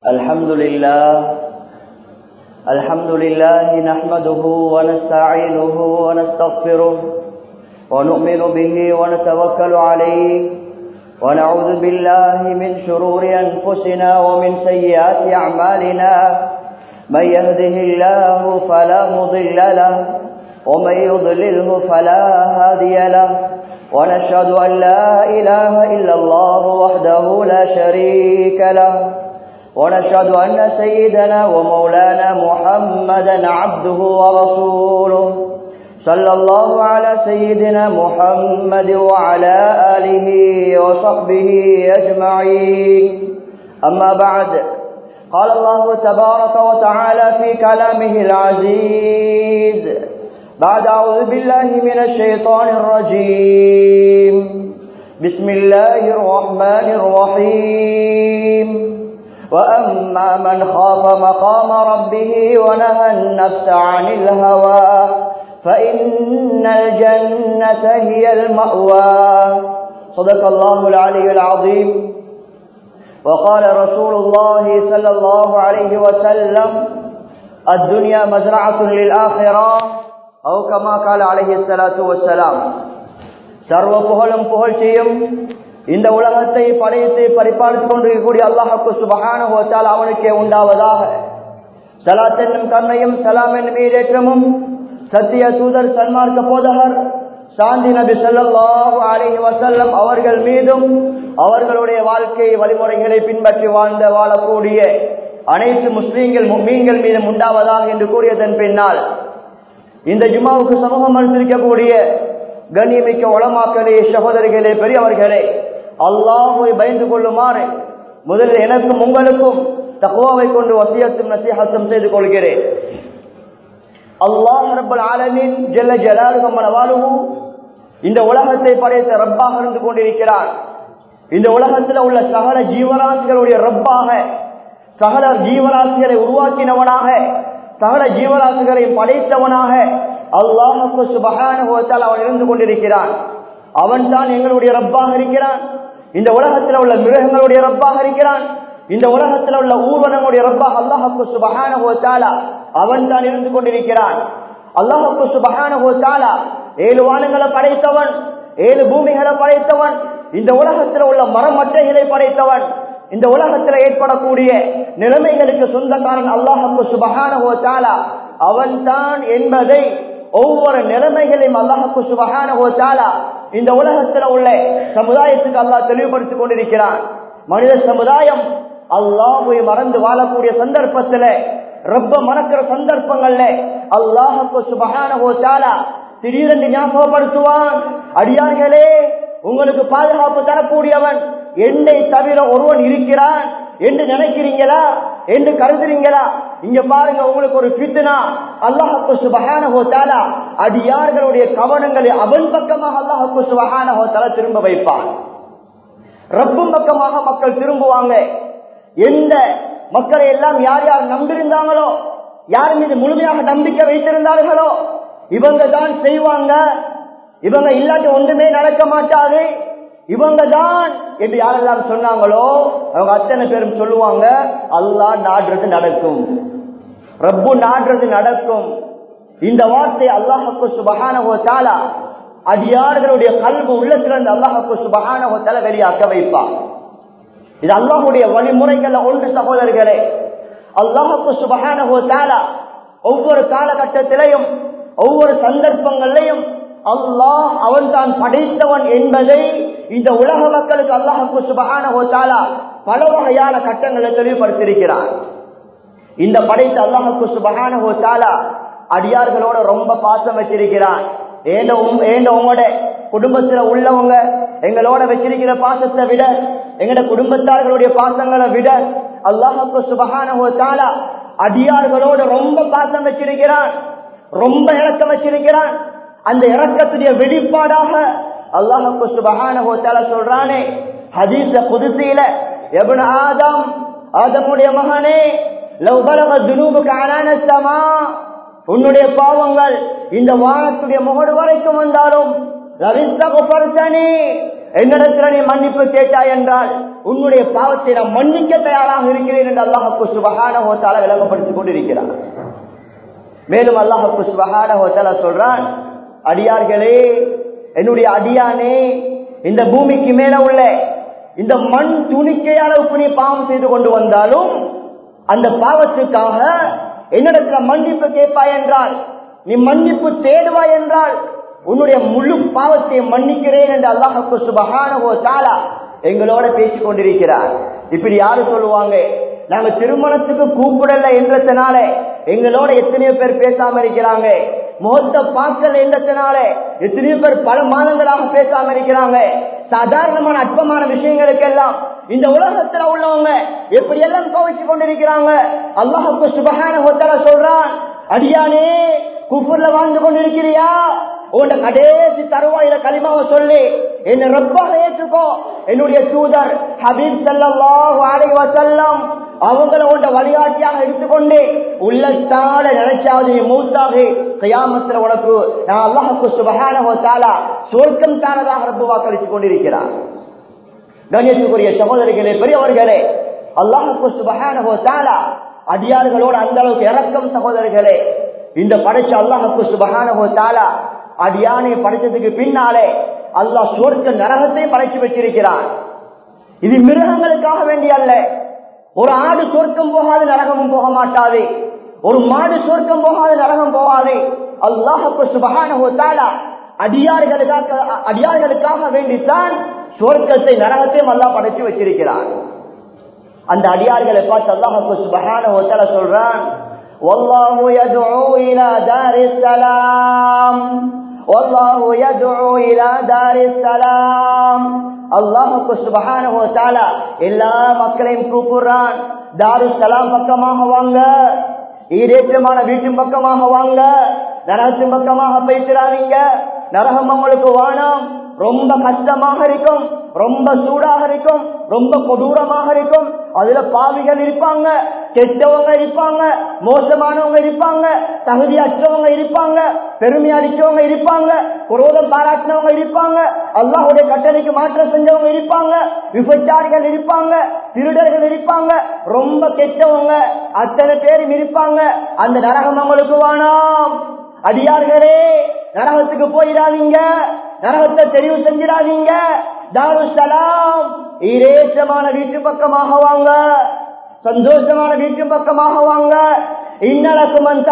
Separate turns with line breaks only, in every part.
الحمد لله الحمد لله نحمده ونستعينه ونستغفره ونؤمن به ونتوكل عليه ونعوذ بالله من شرور أنفسنا ومن سيئات أعمالنا من يهده الله فلا مضل له ومن يضلله فلا هادي له ونشهد أن لا إله إلا الله وحده لا شريك له ونشهد أن سيدنا ومولانا محمدا عبده ورسوله صلى الله على سيدنا محمد وعلى آله وصحبه أجمعين أما بعد قال الله تبارك وتعالى في كلامه العزيز بعد أعوذ بالله من الشيطان الرجيم بسم الله الرحمن الرحيم وأما من خاف مقام ربه ونهى النفس عن الهوى فإن الجنة هي المأوى صدق الله العلي العظيم وقال رسول الله صلى الله عليه وسلم الدنيا مزرعة للآخرة أو كما قال عليه الصلاة والسلام சர்வ புகழும் புகழ்ச்சியும் இந்த உலகத்தை படைத்து பரிபாலித்துக் கொண்டிருக்கக்கூடிய அல்லாஹுக்கு சுபகான ஹோத்தால் அவனுக்கே உண்டாவதாக சலாத் என்னும் கண்ணையும் சலாம் என்னும் ஈரேற்றமும் சத்திய தூதர் சன்மார்க்க போதகர் சாந்தி நபி சொல்லாஹு அலஹி வசல்லம் அவர்கள் மீதும் அவர்களுடைய வாழ்க்கை வழிமுறைகளை பின்பற்றி வாழ்ந்த வாழக்கூடிய அனைத்து முஸ்லீம்கள் மீன்கள் மீதும் உண்டாவதாக என்று கூறியதன் பின்னால் இந்த ஜுமாவுக்கு சமூகம் அளித்திருக்கக்கூடிய கண்ணியமிக்க உளமாக்களே சகோதரிகளே பெரியவர்களே அல்லாஹுவை பயந்து கொள்ளுமாறு முதலில் எனக்கும் உங்களுக்கும் தகுவாவை கொண்டு வசியத்தும் நசீகத்தும் செய்து கொள்கிறேன் அல்லாஹ் ரப்பல் ஆலமின் ஜெல்ல ஜலாலுகம்மன வாழுவு இந்த உலகத்தை படைத்த ரப்பாக இருந்து கொண்டிருக்கிறான் இந்த உலகத்தில் உள்ள சகல ஜீவராசிகளுடைய ரப்பாக சகல ஜீவராசிகளை உருவாக்கினவனாக சகல ஜீவராசிகளையும் படைத்தவனாக அல்லாஹுக்கு சுபகான அவன் இருந்து கொண்டிருக்கிறான் அவன் தான் எங்களுடைய ரப்பாக இருக்கிறான் இந்த உலகத்தில் உள்ள மிருகங்களுடைய ரப்பாக இருக்கிறான் இந்த உலகத்தில் உள்ள ஊர்வனங்களுடைய ரப்பாக அல்லாஹுக்கு சுபகான அவன் தான் இருந்து கொண்டிருக்கிறான் அல்லாஹுக்கு சுபகான ஏழு வானங்களை படைத்தவன் ஏழு பூமிகளை படைத்தவன் இந்த உலகத்தில் உள்ள மரமட்டைகளை படைத்தவன் இந்த உலகத்தில் ஏற்படக்கூடிய நிலைமைகளுக்கு சொந்தக்காரன் அல்லாஹுக்கு சுபகான அவன் தான் என்பதை ஒவ்வொரு நிலைமைகளையும் அல்லாஹுக்கு சுபகான இந்த உலகத்தில் உள்ள சமுதாயத்துக்கு அல்லாஹ் தெளிவுபடுத்திக் கொண்டிருக்கிறான் மனித சமுதாயம் அல்லாஹுவை மறந்து வாழக்கூடிய சந்தர்ப்பத்தில் ரொம்ப மறக்கிற சந்தர்ப்பங்கள்ல அல்லாஹுக்கு சுபகான திடீரென்று ஞாபகப்படுத்துவான் அடியார்களே உங்களுக்கு பாதுகாப்பு தரக்கூடியவன் என்னை தவிர ஒருவன் இருக்கிறான் என்று நினைக்கிறீங்களா என்று கருதுறீங்களா இங்க பாருங்க உங்களுக்கு ஒரு பித்துனா அல்லாஹப்பு சுபகான ஹோத்தாலா அடியார்களுடைய கவனங்களை அவன் பக்கமாக அல்லாஹப்பு சுபகான ஹோத்தாலா திரும்ப வைப்பான் ரப்பும் பக்கமாக மக்கள் திரும்புவாங்க எந்த மக்களை எல்லாம் யார் யார் நம்பியிருந்தாங்களோ யார் மீது முழுமையாக நம்பிக்கை வைத்திருந்தார்களோ இவங்க தான் செய்வாங்க இவங்க இல்லாட்டி ஒன்றுமே நடக்க மாட்டாது இவங்க தான் என்று யாரெல்லாம் சொன்னாங்களோ அவங்க அத்தனை பேரும் சொல்லுவாங்க அல்லா நாடுறது நடக்கும் ரப்பு நாடுறது நடக்கும் இந்த வார்த்தை அல்லாஹுக்கு சுபகானகோ தாலா அடியார்களுடைய கல்வி உள்ளத்திலிருந்து அல்லாஹுக்கு சுபகானகோ தலை வெளியாக்க வைப்பான் இது அல்லாஹுடைய வழிமுறைகள் ஒன்று சகோதரர்களே அல்லாஹுக்கு சுபகானகோ தாலா ஒவ்வொரு காலகட்டத்திலையும் ஒவ்வொரு சந்தர்ப்பங்களையும் அல்லாஹ் அவன் தான் படைத்தவன் என்பதை இந்த உலக மக்களுக்கு அல்லாஹுக்கு சுபகான ஹோத்தாலா பல வகையான கட்டங்களை தெளிவுபடுத்தியிருக்கிறான் இந்த படைத்த அல்லாஹுக்கு சுபகான ஹோத்தாலா அடியார்களோட ரொம்ப பாசம் வச்சிருக்கிறான் ஏண்ட உங்களோட குடும்பத்துல உள்ளவங்க எங்களோட வச்சிருக்கிற பாசத்தை விட எங்கட குடும்பத்தார்களுடைய பாசங்களை விட அல்லாஹுக்கு சுபகான ஹோத்தாலா அடியார்களோட ரொம்ப பாசம் வச்சிருக்கிறான் ரொம்ப இறக்கம் வச்சிருக்கிறான் அந்த இறக்கத்துடைய வெளிப்பாடாக அல்லாஹுக்கு சுபகான சொல்றானே ஹதீச புதுசையில எவன ஆதம் ஆதமுடைய மகனே உன்னுடைய பாவங்கள் இந்த வானத்துடைய முகடு வரைக்கும் வந்தாலும் என்னிடத்துல நீ மன்னிப்பு கேட்டாய் என்றால் உன்னுடைய பாவத்தை நான் மன்னிக்க தயாராக இருக்கிறேன் என்று அல்லாஹுக்கு சுபகான ஹோத்தால விளங்கப்படுத்திக் கொண்டிருக்கிறார் மேலும் அல்லாஹுக்கு சுபகான ஹோத்தால சொல்றான் அடியார்களே என்னுடைய அடியானே இந்த பூமிக்கு மேல உள்ள இந்த மண் துணிக்கை அளவுக்கு நீ பாவம் செய்து கொண்டு வந்தாலும் அந்த பாவத்துக்காக என்னிடத்துல மன்னிப்பு கேட்பாய் என்றால் நீ மன்னிப்பு தேடுவாய் என்றால் உன்னுடைய முழு பாவத்தை மன்னிக்கிறேன் என்று அல்லாஹுக்கு சுபகானோ தாலா எங்களோட பேசிக் கொண்டிருக்கிறார் இப்படி யாரு சொல்லுவாங்க நாங்க திருமணத்துக்கு கூப்பிடல என்றதுனால எங்களோட எத்தனையோ பேர் பேசாம இருக்கிறாங்க முகத்தை பார்க்கல என்றதுனால எத்தனையோ பேர் பல மாதங்களாக பேசாம இருக்கிறாங்க சாதாரணமான அற்பமான விஷயங்களுக்கெல்லாம் இந்த உலகத்துல உள்ளவங்க எப்படி எல்லாம் கோவிச்சு கொண்டிருக்கிறாங்க அல்லாஹுக்கு சுபகான ஹோட்டல சொல்றான் அடியானே குஃபுர்ல வாழ்ந்து கொண்டிருக்கிறியா உன்ட கடைசி தருவாயில களிமாவை சொல்லி என்ன ரப்பாக ஏற்றுக்கோ என்னுடைய தூதர் ஹபீப் சல்லாஹு அலை வசல்லம் அவங்கள உண்ட வழிகாட்டியாக எடுத்துக்கொண்டு உள்ளத்தால நினைச்சாவது நீ மூத்தாக கயாமத்துல உனக்கு நான் அல்லாஹுக்கு சுபகான ஹோத்தாலா சொர்க்கம் தானதாக ரப்பு வாக்களித்துக் கொண்டிருக்கிறார் கண்ணியத்துக்குரிய சகோதரிகளே பெரியவர்களே அல்லாஹுக்கு சுபகான ஹோத்தாலா அடியார்களோடு அந்த அளவுக்கு இறக்கம் சகோதரர்களே இந்த படைச்ச அல்லாஹுக்கு சுபகான ஹோத்தாலா அடியானை படைச்சதுக்கு பின்னாலே அல்லாஹ் சுவர்க்க நரகத்தை படைச்சு வச்சிருக்கிறான் இது மிருகங்களுக்காக வேண்டிய அல்ல ஒரு ஆடு சொர்க்கம் போகாது நரகமும் போக மாட்டாது ஒரு மாடு சொர்க்கம் போகாது நரகம் போகாது அல்லாஹுக்கு சுபகான அடியார்களுக்காக அடியார்களுக்காக வேண்டித்தான் சொர்க்கத்தை நரகத்தையும் அல்லாஹ் படைச்சு வச்சிருக்கிறான் அந்த அடியார்களை பார்த்து அல்லாஹுக்கு சுபகான சொல்றான் والله يدعو إلى دار السلام والله يدعو إلى دار السلام அல்லாஹுக்கு சுபஹானஹு தஆலா எல்லா மக்களையும் கூப்பிடுறான் தாரு சலாம் பக்கமாக வாங்க ஈரேற்றமான வீட்டின் பக்கமாக வாங்க நரகத்தின் பக்கமாக பேசுறாதீங்க நரகம் உங்களுக்கு வானம் ரொம்ப கஷ்டமாக இருக்கும் ரொம்ப சூடாக இருக்கும் ரொம்ப கொடூரமாக இருக்கும் அதுல பாவிகள் இருப்பாங்க கெட்டவங்க இருப்பாங்க மோசமானவங்க இருப்பாங்க தகுதியற்றவங்க இருப்பாங்க பெருமை அடிச்சவங்க இருப்பாங்க குரோதம் பாராட்டினவங்க இருப்பாங்க அல்லாஹுடைய கட்டளைக்கு மாற்றம் செஞ்சவங்க இருப்பாங்க விபச்சாரிகள் இருப்பாங்க திருடர்கள் இருப்பாங்க ரொம்ப கெட்டவங்க அத்தனை பேரும் இருப்பாங்க அந்த நரகம் அவங்களுக்கு வேணாம் அடியார்களே நரகத்துக்கு போயிடாதீங்க நரகத்தை தெரிவு செஞ்சிடாதீங்க தாருசலாம் ஈரேற்றமான வீட்டு பக்கமாக வாங்க சந்தோஷமான வீட்டு பக்கமாக வாங்க இன்னலக்கும் அந்த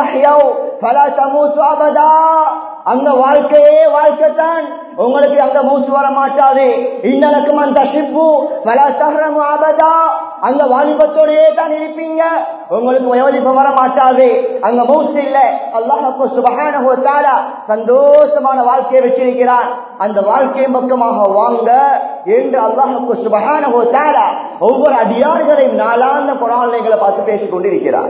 பல சமூசு அபதா அங்க வாழ்க்கையே வாழ்க்கை தான் உங்களுக்கு அங்க மூச்சு வர மாட்டாது இன்னலக்கும் அந்த சிப்பு பல சஹரம் அபதா அங்க வாலிபத்தோடயே தான் இருப்பீங்க உங்களுக்கு வயோதிப்பம் வர மாட்டாது அங்க மூச்சு இல்ல அல்லாஹு சுபகான சந்தோஷமான வாழ்க்கையை வச்சிருக்கிறான் அந்த வாழ்க்கையின் பக்கமாக வாங்க என்று அல்லாஹுக்கு சுபகான ஒவ்வொரு அடியார்களையும் நாளாந்த குரான்களை பார்த்து பேசிக் கொண்டிருக்கிறார்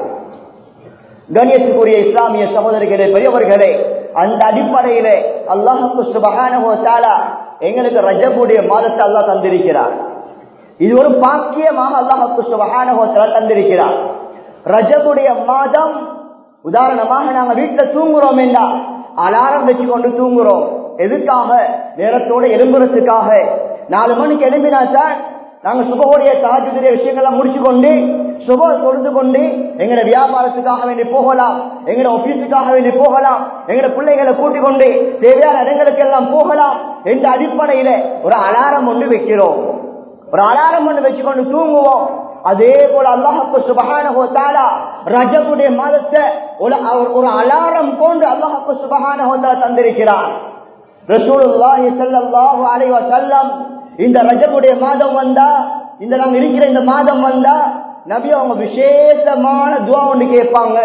கணியத்துக்குரிய இஸ்லாமிய சகோதரிகளே பெரியவர்களே அந்த அடிப்படையில அல்லாஹுக்கு சுபகான எங்களுக்கு ரஜபுடைய மாதத்தை அல்லாஹ் தந்திருக்கிறார் இது ஒரு பாக்கியமாக அல்லாஹுக்கு சுபகான தந்திருக்கிறார் ரஜபுடைய மாதம் உதாரணமாக நாங்க வீட்டுல தூங்குறோம் என்றா அலாரம் வச்சு கொண்டு தூங்குறோம் எதுக்காக நேரத்தோட எழும்புறதுக்காக நாலு மணிக்கு எழும்பினாத்தான் நாங்க சுபகுடைய சகஜுடைய விஷயங்கள்லாம் முடிச்சு கொண்டு சுப தொழுது கொண்டு எங்கட வியாபாரத்துக்காக வேண்டி போகலாம் எங்கட ஆபீஸுக்காக வேண்டி போகலாம் எங்கட பிள்ளைகளை கூட்டிக் கொண்டு தேவையான இடங்களுக்கு எல்லாம் போகலாம் என்ற அடிப்படையில ஒரு அலாரம் ஒன்று வைக்கிறோம் ஒரு அலாரம் ஒன்று வச்சுக்கொண்டு தூங்குவோம் அதே போல அல்லாஹுக்கு சுபகானஹோ தாலா ரஜகுடைய மாதத்தை ஒரு அலாரம் போன்று அல்லாஹுக்கு சுபகானஹோ தாலா தந்திருக்கிறார் ரசூலுல்லாஹி ஸல்லல்லாஹு அலைஹி வஸல்லம் இந்த ரஜபுடைய மாதம் வந்தா இந்த நாங்க இருக்கிற இந்த மாதம் வந்தா நபி அவங்க விசேஷமான துவா ஒன்று கேட்பாங்க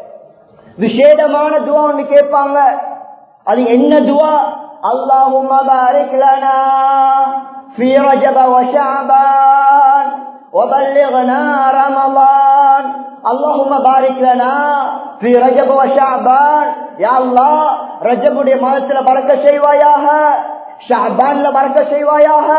விசேடமான துவா ஒன்று கேட்பாங்க அது என்ன துவா اللهم بارك لنا في رجب وشعبان وبلغنا رمضان اللهم بارك لنا في رجب وشعبان يا الله ரஜபுடைய மாதத்துல பறக்க செய்வாயாக ஷாபான்ல பறக்க செய்வாயாக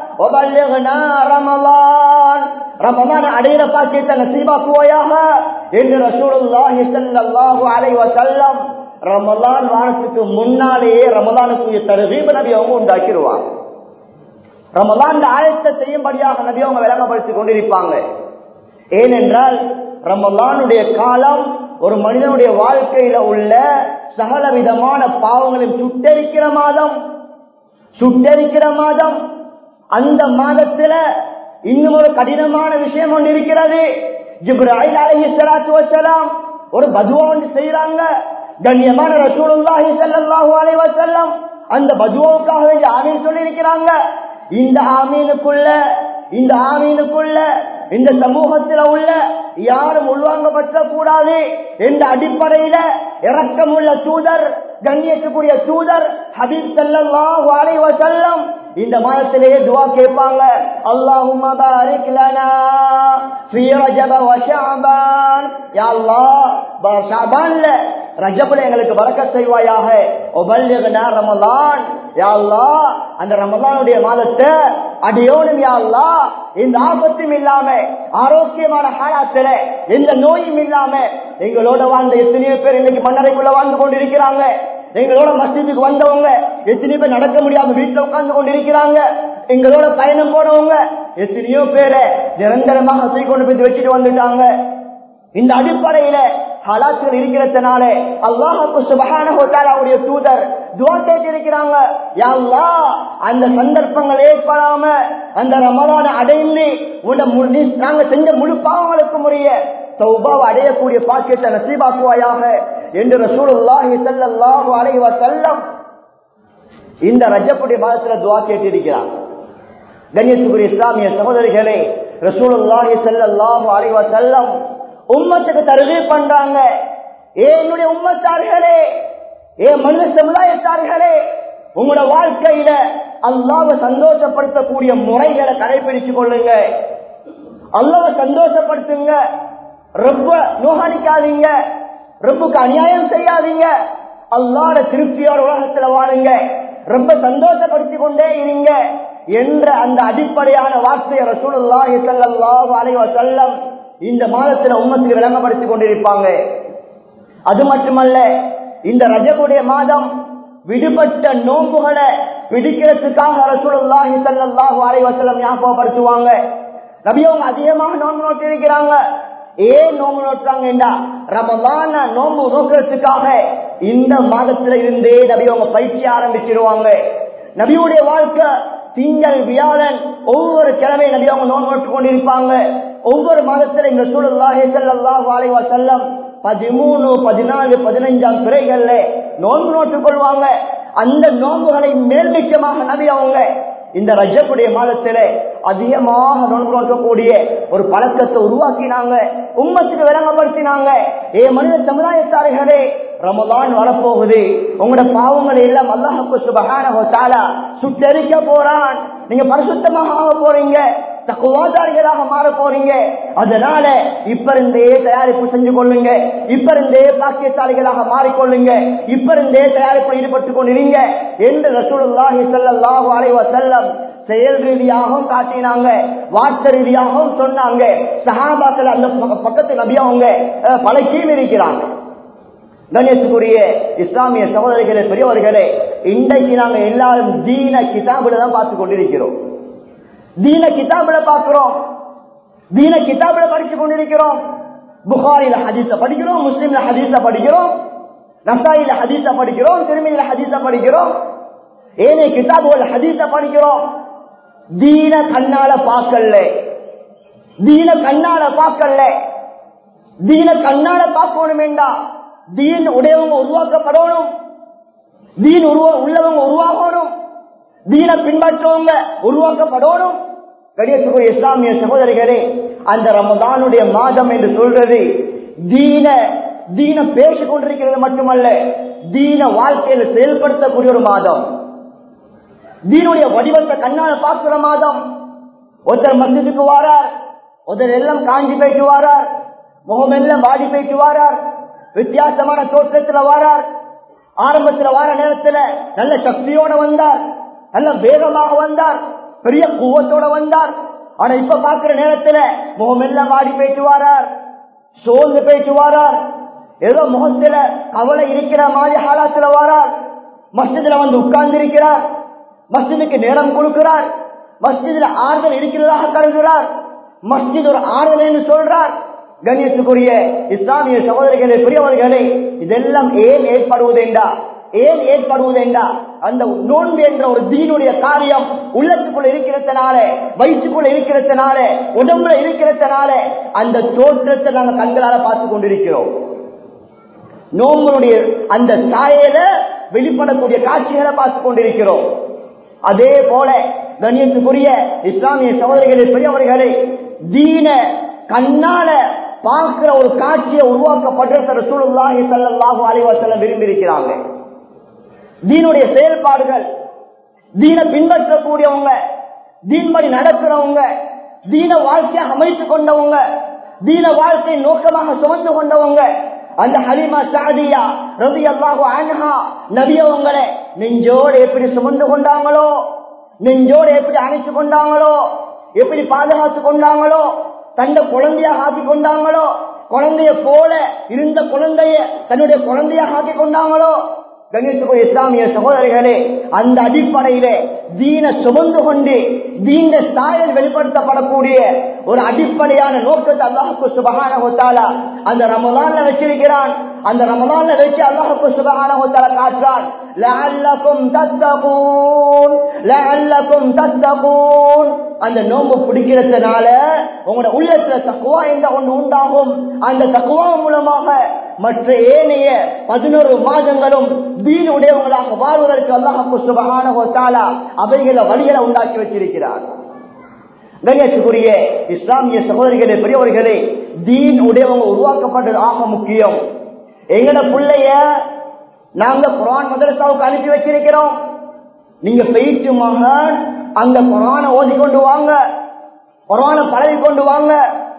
ரமலான் ரமலான் அடையிற பாக்கியத்தை நசீபாக்குவாயாக என்று ரசூலுல்லாஹி ஸல்லல்லாஹு அலைஹி வஸல்லம் ரமலான் வாரத்துக்கு முன்னாலேயே ரமலானுக்குரிய தருகீப நபி அவங்க உண்டாக்கிடுவாங்க ரமலான் ஆயத்தை செய்யும்படியாக நபி அவங்க விளங்கப்படுத்திக் கொண்டிருப்பாங்க ஏனென்றால் ரமலானுடைய காலம் ஒரு மனிதனுடைய வாழ்க்கையில உள்ள சகல விதமான பாவங்களையும் சுட்டரிக்கிற மாதம் சுட்டரிக்கிற மாதம் அந்த மாதத்துல இன்னும் ஒரு கடினமான விஷயம் ஒன்று இருக்கிறது ஜிப்ராஹில் அலஹி சலாத்து வசலாம் ஒரு பதுவா ஒன்று செய்யறாங்க கண்ணியமான ரசூலுல்லாஹி ஸல்லல்லாஹு அலைஹி வஸல்லம் அந்த பதுவாவுக்காக வேண்டி ஆமீன் சொல்லி இருக்கிறாங்க இந்த ஆமீனுக்குள்ள இந்த ஆமீனுக்குள்ள இந்த சமூகத்தில் உள்ள யாரும் உள்வாங்கப்பட்ட கூடாது என்ற அடிப்படையில இறக்கமுள்ள தூதர் கண்ணியத்துக்குரிய தூதர் ஹபீப் ஸல்லல்லாஹு அலைஹி வஸல்லம் இந்த மாதத்திலேயே துவா கேட்பாங்க அல்லாஹும்ம பாரிக் லனா ஃபீ ரஜப வ ஷஅபான் யா அல்லாஹ் ஷஅபான்ல ரஜபுல எங்களுக்கு பரக்கத் செய்வாயாக உபல்லிக்னா ரமலான் யா அல்லாஹ் அந்த ரமலானுடைய மாதத்தை அடியோனும் யா அல்லாஹ் இந்த ஆபத்தும் இல்லாம ஆரோக்கியமான காலத்துல எந்த நோயும் இல்லாம எங்களோட வாழ்ந்த எத்தனையோ பேர் இன்னைக்கு மன்னரைக்குள்ள வாழ்ந்து கொண்டிருக்கிறாங்க எங்களோட மஸ்ஜிதுக்கு வந்தவங்க எத்தனையோ பேர் நடக்க முடியாம வீட்டுல உட்கார்ந்து கொண்டிருக்கிறாங்க எங்களோட பயணம் போனவங்க எத்தனையோ பேரை நிரந்தரமாக தூக்கி கொண்டு போய் வச்சுட்டு வந்துட்டாங்க இந்த அடிப்படையில ஹலாத்துகள் இருக்கிறதுனால அல்லாஹுக்கு சுபகான அவருடைய தூதர் துவா கேட்டிருக்கிறாங்க யா அல்லாஹ் அந்த சந்தர்ப்பங்கள் ஏற்படாம அந்த ரமலான அடைந்து உன்னை மு- நாங்க செஞ்ச முழு பாவங்களுக்கும் உரிய தௌபாவை அடையக்கூடிய பாக்கியத்தை நசீபாக்குவாயாக என்று ரசூலுல்லாஹி ஸல்லல்லாஹு அலைஹி வஸல்லம் இந்த ரஜப்புடைய மாதத்துல துவா கேட்டிருக்கிறார் கண்ணியத்துக்குரிய இஸ்லாமிய சகோதரிகளே ரசூலுல்லாஹி ஸல்லல்லாஹு அலைஹி வஸல்லம் உம்மத்துக்கு தருகை பண்றாங்க ஏ என்னுடைய உம்மத்தார்களே ஏ மனித சமுதாயத்தார்களே உங்களோட வாழ்க்கையில அல்லாஹ்வை சந்தோஷப்படுத்தக்கூடிய முறைகளை கடைபிடித்துக் கொள்ளுங்க அல்லாஹ்வை சந்தோஷப்படுத்துங்க ரொம்ப நோகடிக்காதீங்க ரொம்பக்கு அநியாயம் செய்யாதீங்க அல்லாட திருப்தியோட உலகத்துல வாழுங்க ரொம்ப சந்தோஷப்படுத்திக் கொண்டே இருங்க என்ற அந்த அடிப்படையான வார்த்தையை ரசூலுல்லாஹி ஸல்லல்லாஹு அலைஹி வஸல்லம் இந்த மாதத்துல உம்மத்துக்கு விளங்கப்படுத்திக் கொண்டிருப்பாங்க அது மட்டுமல்ல இந்த ரஜபுடைய மாதம் விடுபட்ட நோன்புகளை பிடிக்கிறதுக்காக ரசூலுல்லாஹி ஸல்லல்லாஹு அலைஹி வஸல்லம் ஞாபகப்படுத்துவாங்க நபி அவங்க அதிகமாக நோன்பு நோட்டி இருக்கிறாங்க ஏன் நோம்பு நோட்டுறாங்கடா ரமலான நோம்பு நோக்கிறதுக்காக இந்த மாதத்துல இருந்தே நபி அவங்க பயிற்சி ஆரம்பிச்சிருவாங்க நபியுடைய வாழ்க்கை திங்கள் வியாழன் ஒவ்வொரு கிழமை நபி அவங்க நோன்பு நோட்டு கொண்டிருப்பாங்க ஒவ்வொரு மாதத்துல இந்த சூழலாக செல்லல்லாஹு அலைஹி வஸல்லம் பதிமூணு பதினாலு பதினஞ்சாம் பிறைகள்ல நோன்பு நோட்டுக் கொள்வாங்க அந்த நோன்புகளை மேல்மிச்சமாக நபி அவங்க இந்த ரஜப்புடைய மாதத்துல அதிகமாக நோன்பு நோக்கக்கூடிய ஒரு பழக்கத்தை உருவாக்கினாங்க உம்மத்துக்கு விளங்கப்படுத்தினாங்க ஏ மனித சமுதாயத்தார்களே ரமதான் வரப்போகுது உங்களோட பாவங்களை எல்லாம் அல்லாஹுக்கு சுபகான சுட்டரிக்க போறான் நீங்க பரிசுத்தமாக ஆக போறீங்க தக்குவாதாரிகளாக மாற போறீங்க அதனால இப்ப இருந்தே தயாரிப்பு செஞ்சு கொள்ளுங்க இப்ப இருந்தே பாக்கியசாலிகளாக மாறிக்கொள்ளுங்க இப்ப இருந்தே தயாரிப்பு ஈடுபட்டுக் கொண்டிருங்க என்று ரசூலுல்லாஹி ஸல்லல்லாஹு அலைஹி வஸல்லம் செயல் ரீதியாகவும் காட்டினாங்க வார்த்தை ரீதியாகவும் சொன்னாங்க சஹாபாக்கள் அந்த பக்க- பக்கத்து நபி அவங்க அஹ், பழக்கியும் இருக்கிறாங்க கணேசுக்குரிய இஸ்லாமிய சகோதரிகளே பெரியவர்களே இன்றைக்கு நாங்க எல்லாரும் தீன கிதாபுல தான் பார்த்து கொண்டிருக்கிறோம் தீன கிதாபுல பார்க்கிறோம் தீன கிதாபுல படிச்சு கொண்டிருக்கிறோம் புகாரில ஹதீஸ படிக்கிறோம் முஸ்லிம்ல ஹதீஸ படிக்கிறோம் நசாயில ஹதீஸ படிக்கிறோம் திருமதியில ஹதீஸ படிக்கிறோம் ஏனே கிதாபுல ஹதீஸ படிக்கிறோம் தீன கண்ணால பார்க்கல தீன கண்ணால பார்க்கல தீன கண்ணால பார்க்கணும் வேண்டாம் தீன் உடையவங்க உருவாக்கப்படணும் தீன் உருவ உள்ளவங்க உருவாகணும் தீன பின்பற்றவங்க உருவாக்கப்படணும் கடியத்துக்குரிய இஸ்லாமிய சகோதரிகளே அந்த ரமதானுடைய மாதம் என்று சொல்றது தீன தீன பேசிக் கொண்டிருக்கிறது மட்டுமல்ல தீன வாழ்க்கையில செயல்படுத்தக்கூடிய ஒரு மாதம் தீனுடைய வடிவத்தை கண்ணால பார்க்கிற மாதம் ஒருத்தர் மஸ்ஜிதுக்கு வாரார் ஒருத்தர் எல்லாம் காஞ்சி போயிட்டு வாரார் முகம் எல்லாம் வாடி போயிட்டு வாரார் வித்தியாசமான தோற்றத்துல வாரார் ஆரம்பத்துல வார நேரத்துல நல்ல சக்தியோட வந்தார் நல்ல வேகமாக வந்தார் பெரிய குவத்தோட வந்தார் ஆனா இப்ப பாக்குற நேரத்துல முகம் எல்லாம் வாடி போயிட்டு வாரார் சோர்ந்து போயிட்டு வாரார் ஏதோ முகத்துல கவலை இருக்கிற மாதிரி ஹாலாத்துல வாரார் மஸ்ஜிதுல வந்து உட்கார்ந்து இருக்கிறார் மஸ்ஜிதுக்கு நேரம் கொடுக்கிறார் மஸ்ஜிதுல ஆறுதல் இருக்கிறதாக கருதுகிறார் மஸ்ஜித் ஒரு ஆறுதல் என்று சொல்றார் கண்ணியத்துக்குரிய இஸ்லாமிய சகோதரிகளே பெரியவர்களே இதெல்லாம் ஏன் ஏற்படுவதெண்டா ஏன் ஏற்படுவதெண்டா அந்த நோன்பு என்ற ஒரு தீனுடைய காரியம் உள்ளத்துக்குள்ள இருக்கிறதுனால வயிற்றுக்குள்ள இருக்கிறதுனால உடம்புல இருக்கிறதுனால அந்த தோற்றத்தை நாங்கள் கண்களால பார்த்து கொண்டிருக்கிறோம் நோம்பனுடைய அந்த சாயல வெளிப்படக்கூடிய காட்சிகளை பார்த்து கொண்டிருக்கிறோம் அதே போல கண்ணியத்துக்குரிய இஸ்லாமிய சகோதரிகளே பெரியவர்களே தீன கண்ணால பார்க்கிற ஒரு காட்சியை உருவாக்கப்படுற ரசூலுல்லாஹி ஸல்லல்லாஹு அலைஹி வஸல்லம் விரும்பி இருக்கிறாங்க தீனுடைய செயல்பாடுகள் தீன பின்பற்றக்கூடியவங்க தீன்படி நடக்கிறவங்க தீன வாழ்க்கையை அமைத்துக் கொண்டவங்க தீன வாழ்க்கை நோக்கமாக சுமந்து கொண்டவங்க அந்த ஹலிமா சாதியா ரவி அல்லாஹு அன்ஹா நபியவங்களை நெஞ்சோடு எப்படி சுமந்து கொண்டாங்களோ நெஞ்சோடு எப்படி அணைச்சு கொண்டாங்களோ எப்படி பாதுகாத்து கொண்டாங்களோ தந்த குழந்தையாக ஆக்கி கொண்டாங்களோ குழந்தைய போல இருந்த குழந்தைய தன்னுடைய குழந்தையாக ஆக்கி கொண்டாங்களோ கணேசுக்கு இஸ்லாமிய சகோதரிகளே அந்த அடிப்படையிலே தீன சுமந்து கொண்டு தீன சாயல் வெளிப்படுத்தப்படக்கூடிய ஒரு அடிப்படையான நோக்கத்தை அல்லாஹுக்கு சுபகான ஒத்தாலா அந்த ரமலான்ல வச்சிருக்கிறான் அந்த ரமலான்ல வச்சு அல்லாஹுக்கு சுபகான ஒத்தாலா காட்டுறான் லஅல்லகும் தத்தகூன் லஅல்லகும் தத்தகூன் அந்த நோம்பு பிடிக்கிறதுனால உங்களோட உள்ளத்துல தக்குவா என்ற ஒன்று உண்டாகும் அந்த தக்குவா மூலமாக மற்ற ஏனைய பதினோரு மாதங்களும் தீன் உடையவங்களாக வாழ்வதற்கு அல்லாஹு சுபகான ஒத்தாலா அவைகளை வழிகளை உண்டாக்கி வச்சிருக்கிறார் கண்ணியத்துக்குரிய இஸ்லாமிய சகோதரிகளே பெரியவர்களே தீன் உடையவங்க உருவாக்கப்பட்டது ஆக முக்கியம் எங்கட பிள்ளைய நாங்க குரான் மதரசாவுக்கு அனுப்பி வச்சிருக்கிறோம் நீங்க போயிட்டு மகன் அங்க குரான ஓதி கொண்டு வாங்க குரான பழகி கொண்டு வாங்க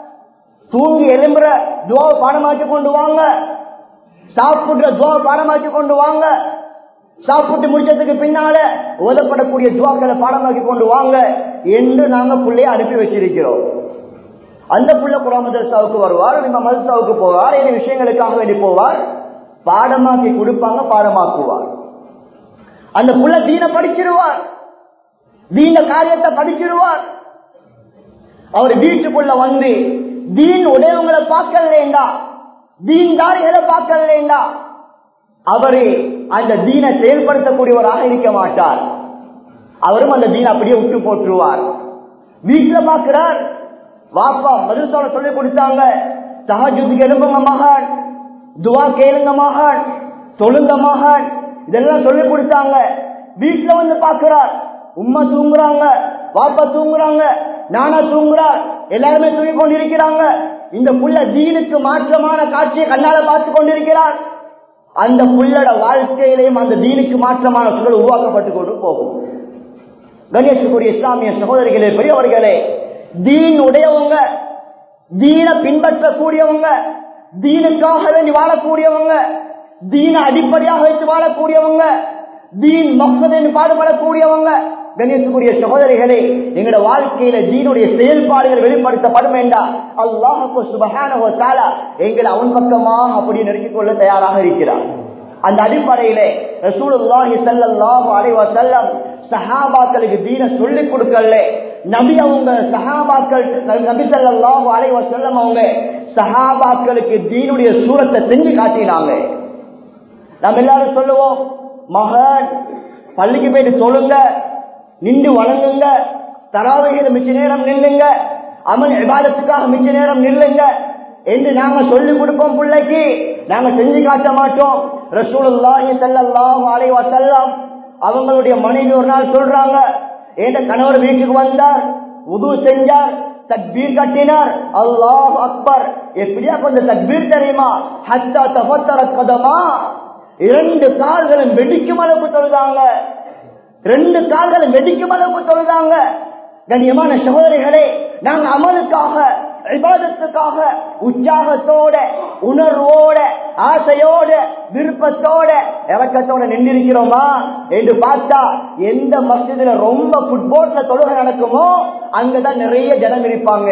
தூங்கி எலும்புற துவா பாடமாக்கி கொண்டு வாங்க சாப்பிடுற துவா பாடமாக்கி கொண்டு வாங்க சாப்பிட்டு முடிச்சதுக்கு பின்னால ஓதப்படக்கூடிய துவாக்களை பாடமாக்கி கொண்டு வாங்க என்று நாங்க பிள்ளைய அனுப்பி வச்சிருக்கிறோம் அந்த புள்ள குரான் மதரசாவுக்கு வருவார் நம்ம மதரசாவுக்கு போவார் இந்த விஷயங்களுக்காக வேண்டி போவார் பாடமாக்கி கொடுப்பாங்க பாடமாக்குவார் அந்த புள்ள தீன படிச்சிருவார் தீன காரியத்தை படிச்சிருவார் அவர் வீட்டுக்குள்ள வந்து தீன் உடையவங்களை பார்க்கலேண்டா தீன் தாரிகளை பார்க்கலேண்டா அவரு அந்த தீனை செயல்படுத்தக்கூடியவராக இருக்க மாட்டார் அவரும் அந்த தீன் அப்படியே விட்டு போட்டுருவார் வீட்டுல பார்க்கிறார் வாப்பா மதுசால சொல்லி கொடுத்தாங்க சஹஜுக்கு எழும்புங்க மகான் துவா கேளுங்க மகான் தொழுங்க மகான் இதெல்லாம் சொல்லி கொடுத்தாங்க வீட்டுல வந்து பார்க்கிறார் உம்மா தூங்குறாங்க வாப்பா தூங்குறாங்க நானா தூங்குறார் எல்லாருமே தூங்கி கொண்டிருக்கிறாங்க இந்த புள்ள தீனுக்கு மாற்றமான காட்சியை கண்ணால பார்த்து கொண்டிருக்கிறார் அந்த புள்ளட வாழ்க்கையிலையும் அந்த தீனுக்கு மாற்றமான சூழல் உருவாக்கப்பட்டு கொண்டு போகும் கணேசக்குரிய இஸ்லாமிய சகோதரிகளே பெரியவர்களே தீன் உடையவங்க தீன பின்பற்றக்கூடியவங்க தீனுக்காக வேண்டி வாழக்கூடியவங்க தீன அடிப்படையாக வைத்து வாழக்கூடியவங்க தீன் மக்சதின் பாடுபடக்கூடியவங்க கணேசக்குரிய சகோதரிகளே எங்களோட வாழ்க்கையில தீனுடைய செயல்பாடுகள் வெளிப்படுத்தப்படும் வேண்டாம் அல்லாஹு சுபஹானஹு தஆலா எங்களை அவன் பக்கமாக அப்படி நெருக்கிக் கொள்ள தயாராக இருக்கிறார் அந்த அடிப்படையிலே ரசூலுல்லாஹி ஸல்லல்லாஹு அலைஹி வஸல்லம் சஹாபாக்களுக்கு தீன சொல்லிக் கொடுக்கல நபி அவங்க சஹாபாக்கள் நபி ஸல்லல்லாஹு அலைஹி வஸல்லம் அவங்க சஹாபாக்களுக்கு தீனுடைய சூரத்தை செஞ்சு காட்டினாங்க நம்ம எல்லாரும் சொல்லுவோம் மகன் பள்ளிக்கு போயிட்டு சொல்லுங்க நின்று வணங்குங்க தராவையில் மிச்ச நேரம் நில்லுங்க அமல் விவாதத்துக்காக மிச்ச நேரம் நில்லுங்க என்று நாங்க சொல்லி கொடுப்போம் பிள்ளைக்கு நாங்க செஞ்சு காட்ட மாட்டோம் ரசூலுல்லாஹி ஸல்லல்லாஹு அலைஹி வஸல்லம் அவங்களுடைய மனைவி ஒரு நாள் சொல்றாங்க ஏண்ட கணவர் வீட்டுக்கு வந்தார் உது செஞ்சார் தக்பீர் கட்டினார் அல்லாஹ் அக்பர் எப்படியா கொஞ்சம் தக்பீர் தெரியுமா ஹத்தா தபத்தர கதமா இரண்டு கால்களும் வெடிக்கும் அளவுக்கு தொழுதாங்க ரெண்டு கால்களும் வெடிக்கும் அளவுக்கு தொழுதாங்க கண்ணியமான சகோதரிகளே நாங்கள் அமலுக்காக விவாதத்துக்காக உற்சாகத்தோட உணர்வோட ஆசையோட விருப்பத்தோட இறக்கத்தோட நின்றிருக்கிறோமா என்று பார்த்தா எந்த மசிதில ரொம்ப ஃபுட்போர்ட்ல தொழுகை நடக்குமோ அங்கதான் நிறைய ஜனம் இருப்பாங்க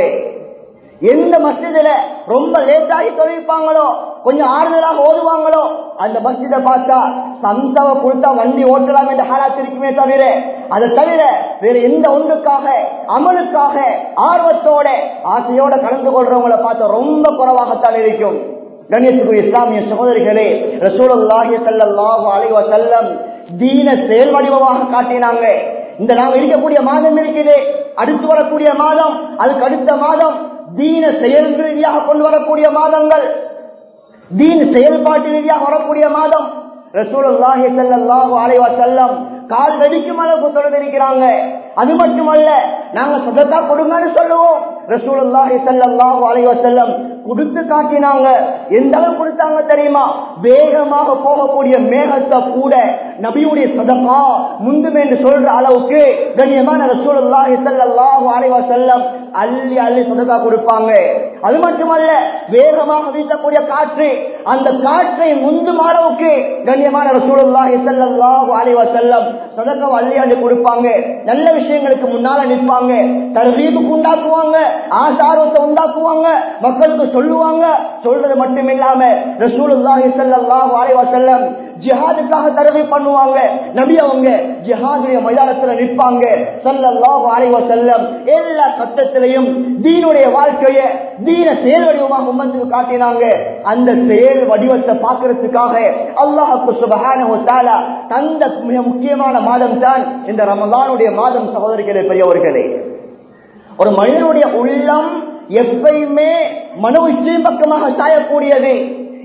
எந்த மஸ்ஜிதுல ரொம்ப லேட்டாகி தொழிப்பாங்களோ கொஞ்சம் ஆறுதலாக ஓதுவாங்களோ அந்த மஸ்ஜிதை பார்த்தா சம்சாவை கொடுத்தா வண்டி ஓட்டலாம் என்ற ஹாலாத் இருக்குமே தவிர அதை தவிர வேற எந்த ஒன்றுக்காக அமலுக்காக ஆர்வத்தோட ஆசையோட கலந்து கொள்றவங்களை பார்த்தா ரொம்ப குறைவாகத்தான் இருக்கும் கண்ணியத்துக்குரிய இஸ்லாமிய சகோதரிகளே ரசூலுல்லாஹி ஸல்லல்லாஹு அலைஹி வஸல்லம் தீன செயல் வடிவமாக காட்டினாங்க இந்த நாங்க இருக்கக்கூடிய மாதம் இருக்குது அடுத்து வரக்கூடிய மாதம் அதுக்கு அடுத்த மாதம் தீன செயல் ரீதியாக கொண்டு வரக்கூடிய மாதங்கள் தீன் செயல்பாட்டு ரீதியாக வரக்கூடிய மாதம் ரசூலுல்லாஹி ஸல்லல்லாஹு அலைஹி வஸல்லம் கால் வெடிக்கும் அளவுக்கு தொடர்ந்திருக்கிறாங்க அது மட்டுமல்ல நாங்க சதக்கா கொடுங்கன்னு சொல்லுவோம் ரசூலுல்லாஹி ஸல்லல்லாஹு அலைஹி வஸல்லம் கொடுத்து காட்டினாங்க எந்த அளவு கொடுத்தாங்க தெரியுமா வேகமாக போகக்கூடிய மேகத்தை கூட நபியுடைய சதக்கா முந்துமே என்று சொல்ற அளவுக்கு கண்ணியமான ரசூலுல்லாஹி ஸல்லல்லாஹு அலைஹி வஸல்லம் அள்ளி அள்ளி சதக்கா கொடுப்பாங்க அது மட்டுமல்ல வேகமாக வீசக்கூடிய காற்று அந்த காற்றை முந்தும் அளவுக்கு கண்ணியமான ரசூலுல்லாஹி ஸல்லல்லாஹு அலைஹி வஸல்லம் சதக்கா அள்ளி அள்ளி கொடுப்பாங்க நல்ல விஷயங்களுக்கு முன்னால நிற்பாங்க தர்வீபுக்கு உண்டாக்குவாங்க ஆசாரத்தை உண்டாக்குவாங்க மக்களுக்கு சொல்லுவாங்க சொல்றது மட்டும் இல்லாம ரசூலுல்லாஹி ஸல்லல்லாஹு அலைஹி வஸல்லம் ஜிஹாதுக்காக தரவை பண்ணுவாங்க நபி அவங்க ஜிஹாதுடைய மைதானத்துல நிற்பாங்க ஸல்லல்லாஹு அலைஹி வஸல்லம் எல்லா கட்டத்திலையும் தீனுடைய வாழ்க்கைய தீன செயல் வடிவமாக உம்மத்துக்கு காட்டினாங்க அந்த செயல் வடிவத்தை பார்க்கறதுக்காக அல்லாஹ்வுக்கு சுப்ஹானஹு வ தஆலா தந்த மிக முக்கியமான மாதம் தான் இந்த ரமலானுடைய மாதம் சகோதரிகளே பெரியவர்களே ஒரு மனிதனுடைய உள்ளம் எப்பயுமே மனோ இச்சை பக்கமாக சாயக்கூடியது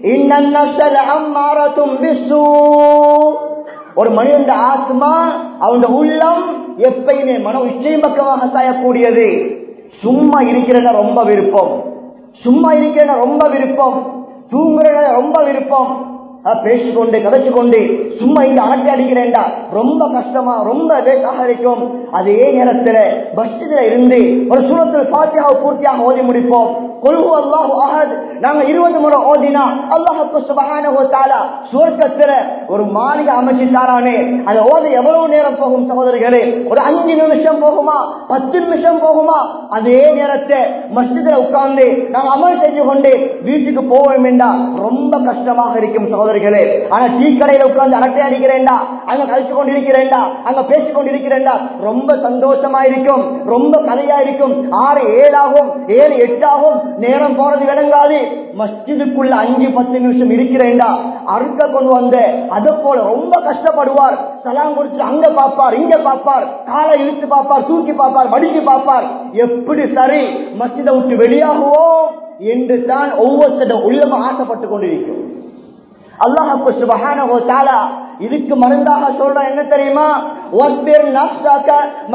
ஒரு மனிதன் ஆத்மா அவனுடைய உள்ளம் எப்பயுமே மனோ இச்சை பக்கமாக சாயக்கூடியது சும்மா இருக்கிறத ரொம்ப விருப்பம் சும்மா இருக்கிறத ரொம்ப விருப்பம் தூங்குறத ரொம்ப விருப்பம் பேசிக்கொண்டு கதைச்சு கொண்டு சும்மா இங்க அரட்டை அடிக்கிறேன்டா ரொம்ப கஷ்டமா ரொம்ப லேட்டாக இருக்கும் அதே நேரத்துல பஸ்ல இருந்து ஒரு சூழத்தில் பாத்தியாக பூர்த்தியாக ஓதி முடிப்போம் கொள்கு அல்லாஹு அஹத் நாங்க இருபது முறை ஓதினா அல்லாஹுக்கு சுபகான தாலா சுவர்க்கத்துல ஒரு மாளிகை அமைச்சு தாரானே அதை ஓத எவ்வளவு நேரம் போகும் சகோதரர்களே ஒரு அஞ்சு நிமிஷம் போகுமா பத்து நிமிஷம் போகுமா அதே நேரத்தை மஸ்ஜிதில் உட்கார்ந்து நாங்க அமல் செஞ்சு கொண்டு வீட்டுக்கு போவோம் என்றா ரொம்ப கஷ்டமாக இருக்கும் சகோதரிகளே ஆனா டீ கடையில உட்கார்ந்து அரட்டை அடிக்கிறேன்டா அங்க கழிச்சு கொண்டிருக்கிறேன்டா அங்க பேசிக் கொண்டிருக்கிறேன்டா ரொம்ப சந்தோஷமா இருக்கும் ரொம்ப கதையா இருக்கும் ஆறு ஏழாகும் ஏழு எட்டாகும் நேரம் போறது விளங்காது மஸ்ஜிதுக்குள்ள அஞ்சு பத்து நிமிஷம் இருக்கிறேன்டா அறுக்க கொண்டு வந்த அதை போல ரொம்ப கஷ்டப்படுவார் சலாம் கொடுத்து அங்க பார்ப்பார் இங்க பார்ப்பார் காலை இழுத்து பார்ப்பார் தூக்கி பார்ப்பார் மடிக்கி பார்ப்பார் எப்படி சரி மஸ்ஜிதை விட்டு வெளியாகுவோம் என்று தான் ஒவ்வொருத்தரும் உள்ளமும் ஆசைப்பட்டு கொண்டிருக்கும் அல்லாஹு சுபஹானஹு தஆலா இதுக்கு மருந்தாக சொல்ற என்ன தெரியுமா வஸ்பிர் நஃப்ஸக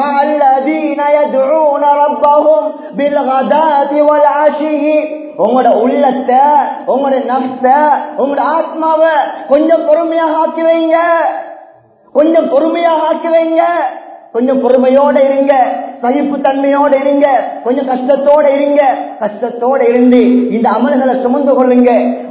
மஅல்லதீன யதுஊன ரப்பஹும் பில் கதாதி வல் ஆஷி உங்களோட உள்ளத்தை உங்களோட நஃப்ஸ உங்களோட ஆத்மாவை கொஞ்சம் பொறுமையாக ஆக்கி வைங்க கொஞ்சம் பொறுமையாக ஆக்கி வைங்க கொஞ்சம் பொறுமையோட இருங்க சகிப்பு தன்மையோட இருங்க கொஞ்சம் கஷ்டத்தோட இருங்க கஷ்டத்தோட இருந்து இந்த அமல்களை சுமந்து கொள்ளுங்க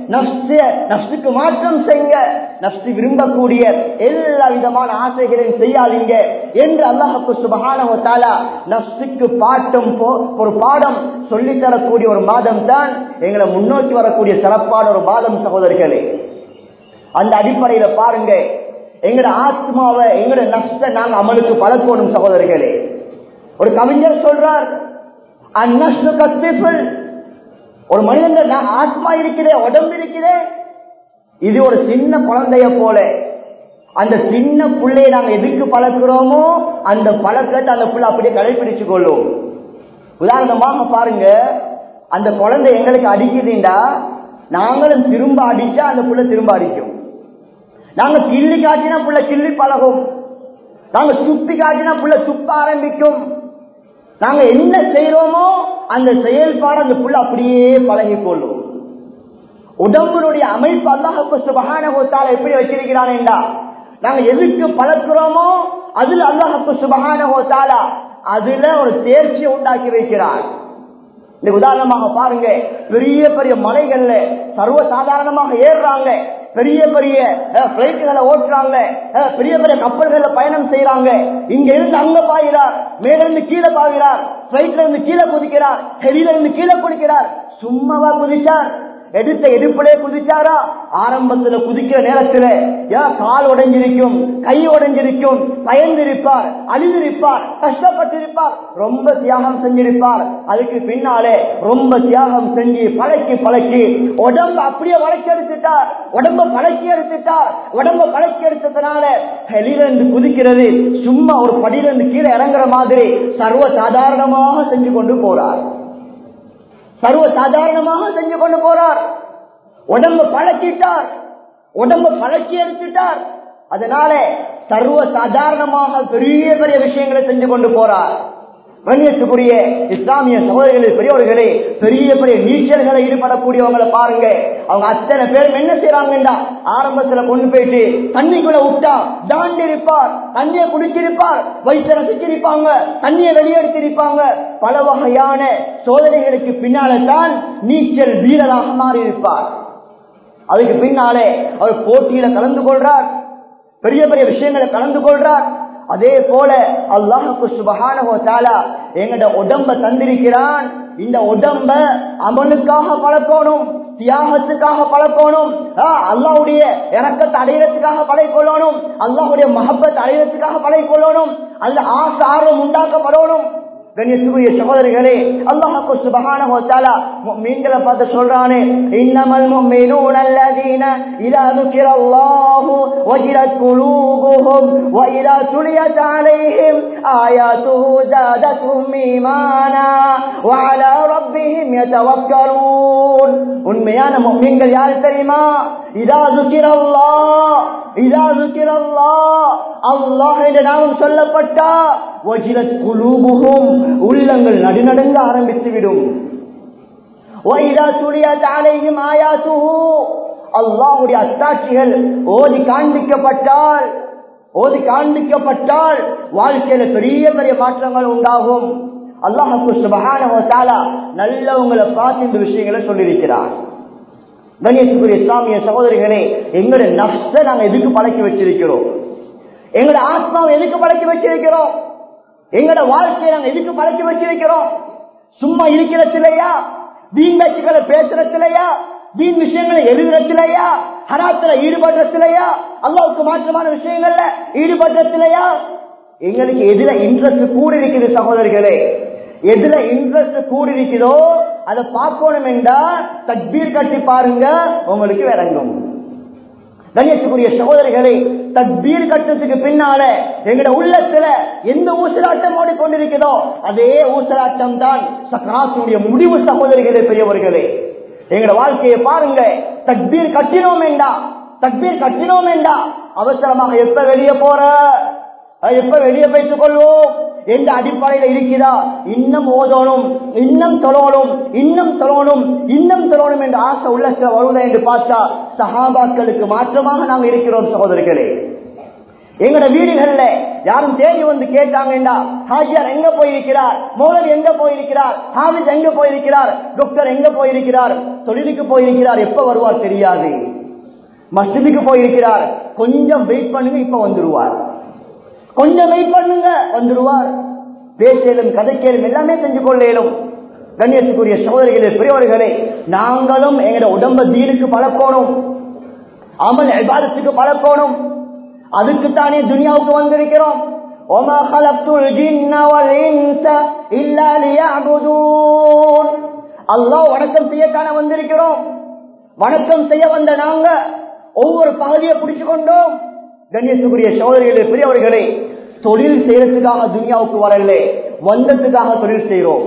நப்சுக்கு மாற்றம் செய்யுங்க நப்சு விரும்பக்கூடிய எல்லா விதமான ஆசைகளையும் செய்யாதீங்க என்று அல்லாஹுக்கு சுபகான நப்சுக்கு பாட்டம் ஒரு பாடம் சொல்லித் தரக்கூடிய ஒரு மாதம் தான் எங்களை முன்னோக்கி வரக்கூடிய சிறப்பான ஒரு மாதம் சகோதரர்களே அந்த அடிப்படையில பாருங்க எங்கட ஆத்மாவை எங்கட நஷ்ட நாங்க அமலுக்கு பழக்கணும் சகோதரர்களே ஒரு கவிஞர் சொல்றார் அந்நஷ்டு கத்திஃபில் ஒரு மனிதன் ஆத்மா இருக்கிறே உடம்பு இருக்கிறே இது ஒரு சின்ன குழந்தைய போல அந்த சின்ன பிள்ளைய நாங்க எதுக்கு பழக்கிறோமோ அந்த பழக்கத்தை அந்த பிள்ளை அப்படியே கடைபிடிச்சு கொள்ளும் உதாரணமாக பாருங்க அந்த குழந்தை எங்களுக்கு அடிக்குதுண்டா நாங்களும் திரும்ப அடிச்சா அந்த பிள்ளை திரும்ப அடிக்கும் நாங்க கிள்ளி காட்டினா புள்ள கிள்ளி பழகும் நாங்க துப்பி காட்டினா புள்ள துப்ப ஆரம்பிக்கும் நாங்க என்ன செய்யறோமோ அந்த செயல்பாடு அந்த புள்ள அப்படியே பழகி கொள்ளும் உடம்புடைய அமைப்பு அல்லாஹப்பு சுபகானகத்தால எப்படி வச்சிருக்கிறானேண்டா நாங்க எதுக்கு பழக்கிறோமோ அதுல அல்லாஹப்பு சுபகானகத்தாலா அதுல ஒரு தேர்ச்சியை உண்டாக்கி வைக்கிறார் இந்த உதாரணமாக பாருங்க பெரிய பெரிய மலைகள்ல சர்வ சாதாரணமாக ஏறுறாங்க பெரிய பெரிய பிளைட்டுகளை ஓட்டுறாங்க பெரிய பெரிய கப்பல்கள்ல பயணம் செய்யறாங்க இங்க இருந்து அங்க பாய்கிறார் மேல இருந்து கீழே பாய்கிறார் பிளைட்ல இருந்து கீழே குதிக்கிறார் ஹெலியில இருந்து கீழே குதிக்கிறார் சும்மாவா குதிச்சார் எடுத்த எடுப்பிலே குதிச்சாரா ஆரம்பத்துல குதிக்கிற நேரத்துல ஏன் கால் உடைஞ்சிருக்கும் கை உடைஞ்சிருக்கும் பயந்திருப்பார் அழுதிருப்பார் கஷ்டப்பட்டிருப்பார் ரொம்ப தியாகம் செஞ்சிருப்பார் அதுக்கு பின்னாலே ரொம்ப தியாகம் செஞ்சு பழக்கி பழக்கி உடம்பு அப்படியே வளர்ச்சி எடுத்துட்டார் உடம்ப பழக்கி எடுத்துட்டார் உடம்ப பழக்கி எடுத்ததுனால வெளியிலிருந்து குதிக்கிறது சும்மா ஒரு படியிலிருந்து கீழே இறங்குற மாதிரி சர்வ சாதாரணமாக செஞ்சு கொண்டு போறார் சர்வ சாதாரணமாக செஞ்சு கொண்டு போறார் உடம்பு பழக்கிட்டார் உடம்பு பழக்கி எடுத்துட்டார் அதனால சர்வ சாதாரணமாக பெரிய பெரிய விஷயங்களை செஞ்சு கொண்டு போறார் கண்ணியத்துக்குரிய இஸ்லாமிய சகோதரிகளே பெரியவர்களே பெரிய பெரிய நீச்சல்களை ஈடுபடக்கூடியவங்களை பாருங்க அவங்க அத்தனை பேரும் என்ன செய்யறாங்கடா ஆரம்பத்துல கொண்டு போயிட்டு தண்ணிக்குள்ள விட்டா தாண்டி இருப்பார் தண்ணியை குடிச்சிருப்பார் வயிற்று ரசிச்சிருப்பாங்க தண்ணியை வெளியெடுத்திருப்பாங்க பல வகையான சோதனைகளுக்கு பின்னால தான் நீச்சல் வீரராக மாறி இருப்பார் அதுக்கு பின்னாலே அவர் போட்டியில கலந்து கொள்றார் பெரிய பெரிய விஷயங்களை கலந்து கொள்றார் அதே போல அல்லாஹுக்கு சுபகானஹோ தாலா எங்கட உடம்ப தந்திருக்கிறான் இந்த உடம்ப அமலுக்காக பழக்கணும் தியாகத்துக்காக பழக்கணும் அல்லாவுடைய இறக்கத்தை அடையிறதுக்காக பழை கொள்ளணும் அல்லாவுடைய மகப்பத்தை அடையிறதுக்காக பழை கொள்ளணும் அல்ல ஆசை ஆர்வம் உண்டாக்கப்படணும் கண்ணியத்துக்குரிய சகோதரிகளே அல்லாஹு சுபஹானஹு வதஆலா முஃமின்களை பார்த்து சொல்றானே இன்னமல் முஃமினூன அல்லதீன இதா ذكرல்லாஹு வஜிலத் குலூபுஹும் வ இதா துலியத் அலைஹிம் ஆயாத்துஹு ஜாதத்துஹும் ஈமானா வ அலா ரப்பிஹிம் யதவக்கலூன் உண்மையான முஃமின்கள் யார் தெரியுமா இதா ذكرல்லாஹ் இதா ذكرல்லாஹ் அல்லாஹ் என்ற நாமம் சொல்லப்பட்டா வஜிலத் குலூபுஹும் உள்ளங்கள் நடுநடுங்க ஆரம்பித்துவிடும் அல்லாஹுடைய அத்தாட்சிகள் ஓதி காண்பிக்கப்பட்டால் ஓதி காண்பிக்கப்பட்டால் வாழ்க்கையில பெரிய பெரிய மாற்றங்கள் உண்டாகும் அல்லாஹு சுபகான நல்லவங்களை பார்த்து இந்த விஷயங்களை சொல்லியிருக்கிறார் கணேசுக்குரிய இஸ்லாமிய சகோதரிகளே எங்களுடைய நஷ்ட நாங்க எதுக்கு பழக்கி வச்சிருக்கிறோம் எங்களுடைய ஆத்மாவை எதுக்கு பழக்கி வச்சிருக்கிறோம் எங்களோட வாழ்க்கையை நாங்க எதுக்கு பழக்கி வச்சிருக்கிறோம் சும்மா இருக்கிறதுலையா வீண் பேச்சுக்களை பேசுறதுலையா வீண் விஷயங்களை எழுதுறதுலையா ஹராத்துல ஈடுபடுறதுலையா அல்லாவுக்கு மாற்றமான விஷயங்கள்ல ஈடுபடுறதுலையா எங்களுக்கு எதுல இன்ட்ரெஸ்ட் கூட இருக்குது சகோதரிகளே எதுல இன்ட்ரெஸ்ட் கூட இருக்குதோ அதை பார்க்கணும் என்றா தக்பீர் கட்டி பாருங்க உங்களுக்கு விளங்கும் கண்ணியத்துக்குரிய சகோதரிகளை தக்பீர் கட்டத்துக்கு பின்னால எங்கட உள்ளத்துல எந்த ஊசலாட்டம் ஓடிக்கொண்டிருக்கிறதோ அதே ஊசலாட்டம் தான் சக்கராசுடைய முடிவு சகோதரிகளே பெரியவர்களே எங்கட வாழ்க்கையை பாருங்க தக்பீர் கட்டினோம் என்றா தக்பீர் கட்டினோம் என்றா அவசரமாக எப்ப வெளியே போற எப்ப வெளியே வைத்துக் கொள்வோம் எந்த அடிப்படையில இருக்கிறா இன்னும் ஓதணும் இன்னும் தொழணும் இன்னும் தொழணும் இன்னும் தொழணும் என்ற ஆசை உள்ளத்துல வருவதா என்று பார்த்தா சஹாபாக்களுக்கு மாற்றமாக நாம் இருக்கிறோம் சகோதரர்களே எங்கட வீடுகள்ல யாரும் தேடி வந்து கேட்டாங்கடா ஹாஜியார் எங்க போயிருக்கிறார் மௌலவி எங்க போயிருக்கிறார் ஹாமித் எங்க போயிருக்கிறார் டாக்டர் எங்க போயிருக்கிறார் தொழிலுக்கு போயிருக்கிறார் எப்ப வருவார் தெரியாது மஸ்ஜிதுக்கு போயிருக்கிறார் கொஞ்சம் வெயிட் பண்ணுங்க இப்ப வந்துருவார் கொஞ்சம் வெயிட் பண்ணுங்க வந்துருவார் பேசலும் கதைக்கேலும் எல்லாமே செஞ்சு கொள்ளேலும் கண்ணியத்துக்குரிய சகோதரிகளே பெரியவர்களே நாங்களும் எங்களோட உடம்ப தீனுக்கு பழக்கணும் அமல் விவாதத்துக்கு பழக்கணும் அதுக்குத்தானே துனியாவுக்கு வந்திருக்கிறோம் وما خلقت الجن والانس الا ليعبدون அல்லாஹ் வணக்கம் செய்யத்தானே வந்திருக்கிறோம் வணக்கம் செய்ய வந்த நாங்க ஒவ்வொரு பகுதியை பிடிச்சு கொண்டோம் கண்ணியத்துக்குரிய சகோதரிகளே பெரியவர்களே தொழில் செய்யறதுக்காக துனியாவுக்கு வரல வந்ததுக்காக தொழில் செய்யறோம்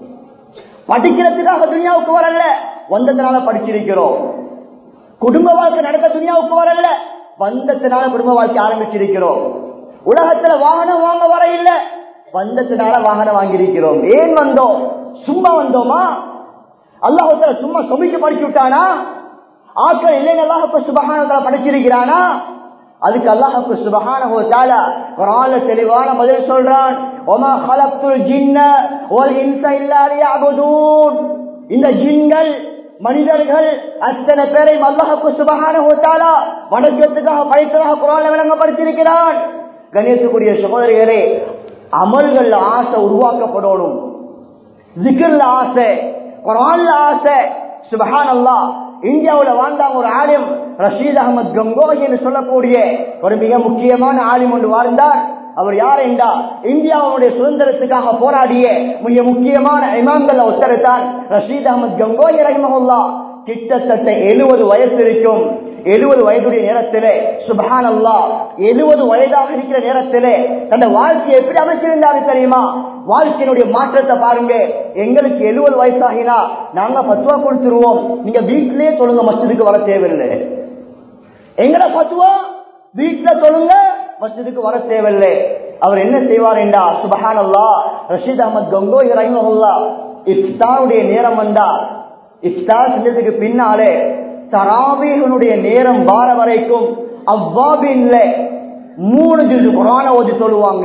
படிக்கிறதுக்காக துனியாவுக்கு வரல வந்ததுனால படிச்சிருக்கிறோம் குடும்ப வாழ்க்கை நடத்த துனியாவுக்கு வரல வந்ததுனால குடும்ப வாழ்க்கை ஆரம்பிச்சிருக்கிறோம் உலகத்துல வாகனம் வாங்க வர இல்ல வந்ததுனால வாகனம் வாங்கியிருக்கிறோம் ஏன் வந்தோம் சும்மா வந்தோமா அல்லாஹத்துல சும்மா சொமிக்கு படிச்சு விட்டானா ஆட்கள் இல்லைன்னு அல்லாஹ் சுபகானத்துல படிச்சிருக்கிறானா அதுக்கு அல்லாஹுக்கு சுபஹானஹு தஆலா குர்ஆன்ல தெளிவான பதில் சொல்றான் வமா خلقtul ஜின்ன வல் இன்ஸ இல்லா லியஅபுதூன் இந்த ஜின்கள் மனிதர்கள் அத்தனை பேரையும் அல்லாஹுக்கு சுபஹானஹு தஆலா வணக்கத்துக்காக படைத்ததாக குர்ஆன்ல விளங்கப்படுத்தியிருக்கிறான் கணேசக்குரிய சகோதரிகளே அமல்கள் ஆசை உருவாக்கப்படணும் ஜிக்ர்ல ஆசை குர்ஆன்ல ஆசை சுபஹானல்லாஹ் இந்தியாவுல வாழ்ந்தாங்க ஒரு ஆலிம் ரஷீத் அகமது கங்கோஜி என்று சொல்லக்கூடிய ஒரு மிக முக்கியமான ஆலிம் ஒன்று வாழ்ந்தார் அவர் யார் என்றா இந்தியாவுடைய சுதந்திரத்துக்காக போராடிய மிக முக்கியமான இமாம்கள் ஒருத்தரைத்தான் ரஷீத் அகமது கங்கோஜி ரஹிமஹுல்லா கிட்டத்தட்ட எழுபது வயசு இருக்கும் எழுபது வயதுடைய நேரத்திலே சுபஹான் அல்லா எழுபது வயதாக இருக்கிற நேரத்திலே தன்னை வாழ்க்கையை எப்படி அமைச்சிருந்தாரு தெரியுமா வாழ்க்கையினுடைய மாற்றத்தை பாருங்க எங்களுக்கு எழுபது வயசாகினா நாங்க பத்துவா கொடுத்துருவோம் நீங்க வீட்டிலேயே சொல்லுங்க மஸ்ஜிதுக்கு வர தேவையில்லை எங்கட பத்துவா வீட்டுல சொல்லுங்க மஸ்ஜிதுக்கு வர தேவையில்லை அவர் என்ன செய்வார் என்றா சுபஹான் அல்லா ரஷீத் அகமது கங்கோ ரஹிமஹுல்லா இஃப்தாருடைய நேரம் வந்தா இஃப்தார் செஞ்சதுக்கு பின்னாலே தராவீகனுடைய நேரம் வார வரைக்கும் அவ்வாபின்ல மூணு ஜில் குரான ஓதி சொல்லுவாங்க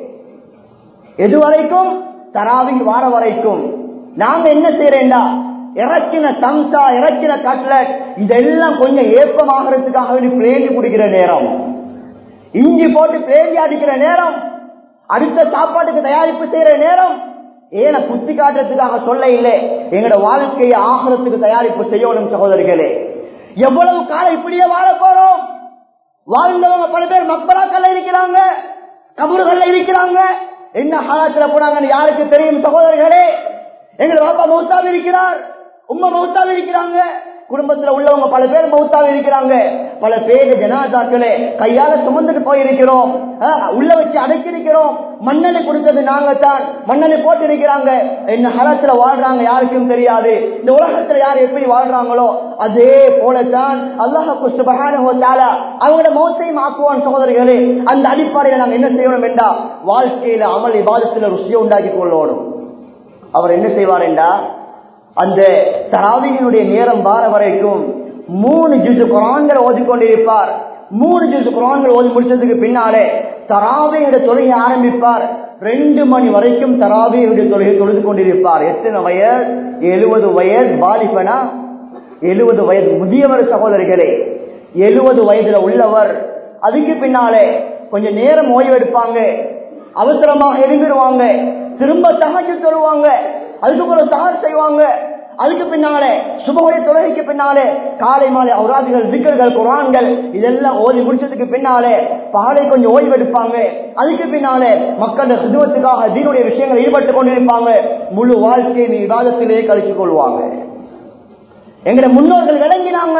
எது வரைக்கும் தராவி வார வரைக்கும் நாங்க என்ன செய்யறேன்டா இறக்கின சம்சா இறக்கின கட்லட் இதெல்லாம் கொஞ்சம் ஏப்பமாகறதுக்காக வேண்டி பிளேஞ்சி குடிக்கிற நேரம் இஞ்சி போட்டு பிளேஞ்சி அடிக்கிற நேரம் அடுத்த சாப்பாட்டுக்கு தயாரிப்பு செய்யற நேரம் ஏன குத்தி காட்டுறதுக்காக சொல்ல இல்லை எங்களோட வாழ்க்கையை ஆகிறதுக்கு தயாரிப்பு செய்யணும் சகோதரிகளே எவ்வளவு காலம் இப்படியே வாழ போறோம் வாழ்ந்தவங்க பல பேர் மக்களாக்கல்ல இருக்கிறாங்க கபூர்கள்ல இருக்கிறாங்க என்ன ஹாலத்துல போனாங்கன்னு யாருக்கு தெரியும் சகோதரர்களே எங்க பாப்பா மௌத்தாவி இருக்கிறார் உம்மா மௌத்தாவி இருக்கிறாங்க குடும்பத்துல உள்ளவங்க பல பேர் மௌத்தாவி இருக்கிறாங்க பல பேர் ஜனாதாக்களே கையால சுமந்துட்டு போயிருக்கிறோம் ஆஹ், உள்ள வச்சு அடக்கி இருக்கிறோம் மண்ணெண்ணை கொடுத்தது நாங்க தான் மண்ணெண்ணை போட்டு இருக்கிறாங்க என்ன ஹலத்துல வாழ்றாங்க யாருக்கும் தெரியாது இந்த உலகத்துல யார் எப்படி வாழ்றாங்களோ அதே போலத்தான் அல்லாஹு சுபஹானஹு வ தஆலா அவங்களோட மௌத்தையும் ஆக்குவான் சகோதரிகளே அந்த அடிப்படையில் நாங்க என்ன செய்யணும் என்றா வாழ்க்கையில அமல் இபாதத்துல ருசியை உண்டாக்கி கொள்ளணும் அவர் என்ன செய்வார் என்றா அந்த தராவிகளுடைய நேரம் வார வரைக்கும் மூணு ஜிசு குரான்கள் ஓதிக்கொண்டிருப்பார் மூணு ஜிசு குரான்கள் ஓதி முடிச்சதுக்கு பின்னாலே தராவியுடைய தொழுகை ஆரம்பிப்பார் ரெண்டு மணி வரைக்கும் தராவியுடைய தொழுகை தொழுது கொண்டிருப்பார் எத்தனை வயது எழுபது வயது பாலிபனா எழுபது வயது முதியவர் சகோதரிகளே எழுபது வயதுல உள்ளவர் அதுக்கு பின்னாலே கொஞ்சம் நேரம் ஓய்வெடுப்பாங்க அவசரமாக எழுந்திடுவாங்க திரும்ப தகஜு சொல்லுவாங்க அதுக்கப்புறம் தகர் செய்வாங்க அதுக்கு பின்னாலே சுபகை தொழுகைக்கு பின்னாலே காலை மாலை அவுராதிகள் விக்கர்கள் குரான்கள் இதெல்லாம் ஓதி முடிச்சதுக்கு பின்னாலே பாலை கொஞ்சம் ஓய்வெடுப்பாங்க அதுக்கு பின்னாலே மக்கள் சுதுவத்துக்காக தீனுடைய விஷயங்கள் ஈடுபட்டு கொண்டிருப்பாங்க முழு வாழ்க்கையை விவாதத்திலேயே கழிச்சு கொள்வாங்க எங்களை முன்னோர்கள் விளங்கினாங்க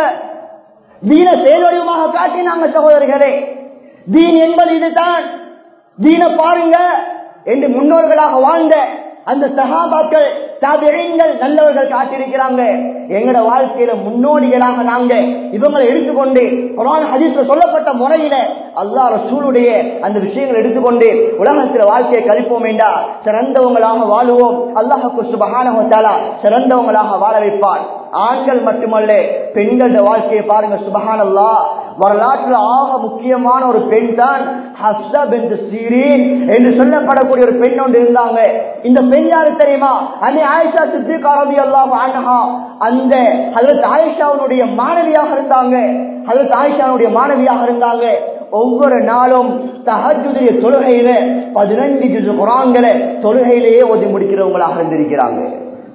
தீன செயல்வடிவமாக காட்டினாங்க சகோதரர்களே தீன் என்பது இதுதான் தீன பாருங்க என்று முன்னோர்களாக வாழ்ந்த அந்த சகாபாக்கள் தாபியங்கள் நல்லவர்கள் காட்டியிருக்கிறாங்க எங்கட வாழ்க்கையில முன்னோடிகளாக நாங்க இவங்களை எடுத்துக்கொண்டு குரான் ஹதீஸ்ல சொல்லப்பட்ட முறையில அல்லாஹ் ரசூலுடைய அந்த விஷயங்களை எடுத்துக்கொண்டு உலகத்துல வாழ்க்கையை கழிப்போம் என்றா சிறந்தவங்களாக வாழுவோம் அல்லாஹுக்கு சுபகானஹு தஆலா சிறந்தவங்களாக வாழ வைப்பார் ஆண்கள் மட்டுமல்ல பெண்களோட வாழ்க்கையை பாருங்க சுபஹானல்லா வரலாற்றுல ஆக முக்கியமான ஒரு பெண் தான் ஹப்சா பின் சீரீன் என்று சொல்லப்படக்கூடிய ஒரு பெண் ஒன்று இருந்தாங்க இந்த பெண் யாரு தெரியுமா அன்னை ஆயிஷா சித்திகா ரலியல்லாஹு அன்ஹா அந்த ஹஜரத் ஆயிஷாவுடைய மாணவியாக இருந்தாங்க ஹஜரத் ஆயிஷாவுடைய மாணவியாக இருந்தாங்க ஒவ்வொரு நாளும் தஹஜுடைய தொழுகையில பதினஞ்சு ஜுசு குரான்களை தொழுகையிலேயே ஓதி முடிக்கிறவங்களாக இருந்திருக்கிறாங்க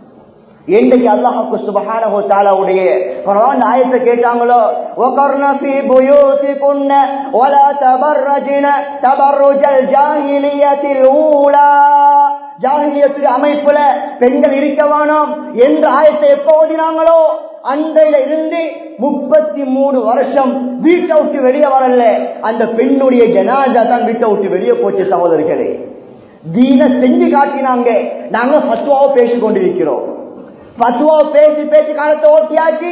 என்றைக்கு அல்லாஹுக்கு சுபஹானஹு தஆலாவுடைய குர்ஆன் ஆயத்தை கேட்டாங்களோ வகர்ன ஃபீ புயூதிகுன்ன வலா தபர்ரஜ்ன தபர்ருஜல் ஜாஹிலியத்தில் ஊலா ஜாஹிலியத்துடைய அமைப்புல பெண்கள் இருக்க வேணாம் என்ற ஆயத்தை எப்ப ஓதினாங்களோ அன்றையில இருந்து முப்பத்தி மூணு வருஷம் வீட்டை விட்டு வெளியே வரல அந்த பெண்ணுடைய ஜனாதா தான் வீட்டை விட்டு வெளியே போச்சு சகோதரர்களே தீன செஞ்சு காட்டினாங்க நாங்க பத்துவாவை பேசிக் கொண்டிருக்கிறோம் பத்துவா பேசி பேசி காலத்தை ஓட்டியாச்சு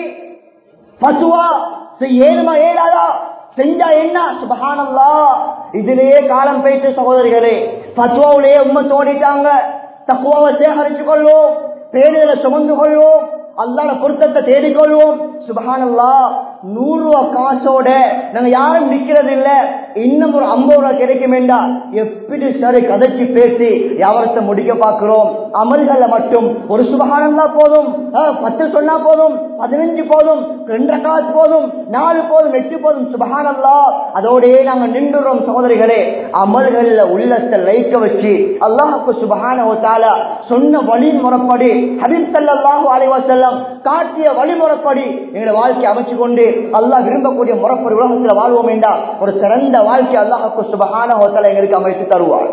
பத்துவா ஏழுமா ஏழாதா செஞ்சா என்ன சுபஹானல்லா இதுலயே காலம் போயிட்டு சகோதரிகளே பத்துவாவிலேயே உண்மை தோடிட்டாங்க தக்குவாவை சேகரிச்சு கொள்வோம் பேருகளை சுமந்து கொள்வோம் அல்லாட பொருத்தத்தை தேடிக்கொள்வோம் சுபஹானல்லா நூறு ரூபா காசோட நாங்க யாரும் நிக்கிறது இல்ல இன்னும் ஒரு ஐம்பது ரூபா கிடைக்கும் என்றா எப்படி சரி கதைச்சு பேசி வியாபாரத்தை முடிக்க பார்க்கிறோம் அமல்கள்ல மட்டும் ஒரு சுபகானந்தா போதும் ஆஹ், பத்து சொன்னா போதும் பதினஞ்சு போதும் ரெண்டரை காசு போதும் நாலு போதும் எட்டு போதும் சுபகானல்லா அதோடயே நாங்க நின்றுறோம் சகோதரிகளே அமல்கள்ல உள்ளத்தை லைக்க வச்சு அல்லாஹுக்கு சுபகான சொன்ன வழியின் முறைப்படி ஹபீப் ஸல்லல்லாஹு அலைஹி வஸல்லம் காட்டிய வழிமுறைப்படி எங்களை வாழ்க்கை அமைச்சு கொண்டு அல்லாஹ் விரும்பக்கூடிய முறைப்படி உலகத்தில் வாழ்வோம் என்றால் ஒரு சிறந்த வாழ்க்கை அல்லாஹுக்கு சுபகான ஹோட்டலை எங்களுக்கு அமைத்து தருவார்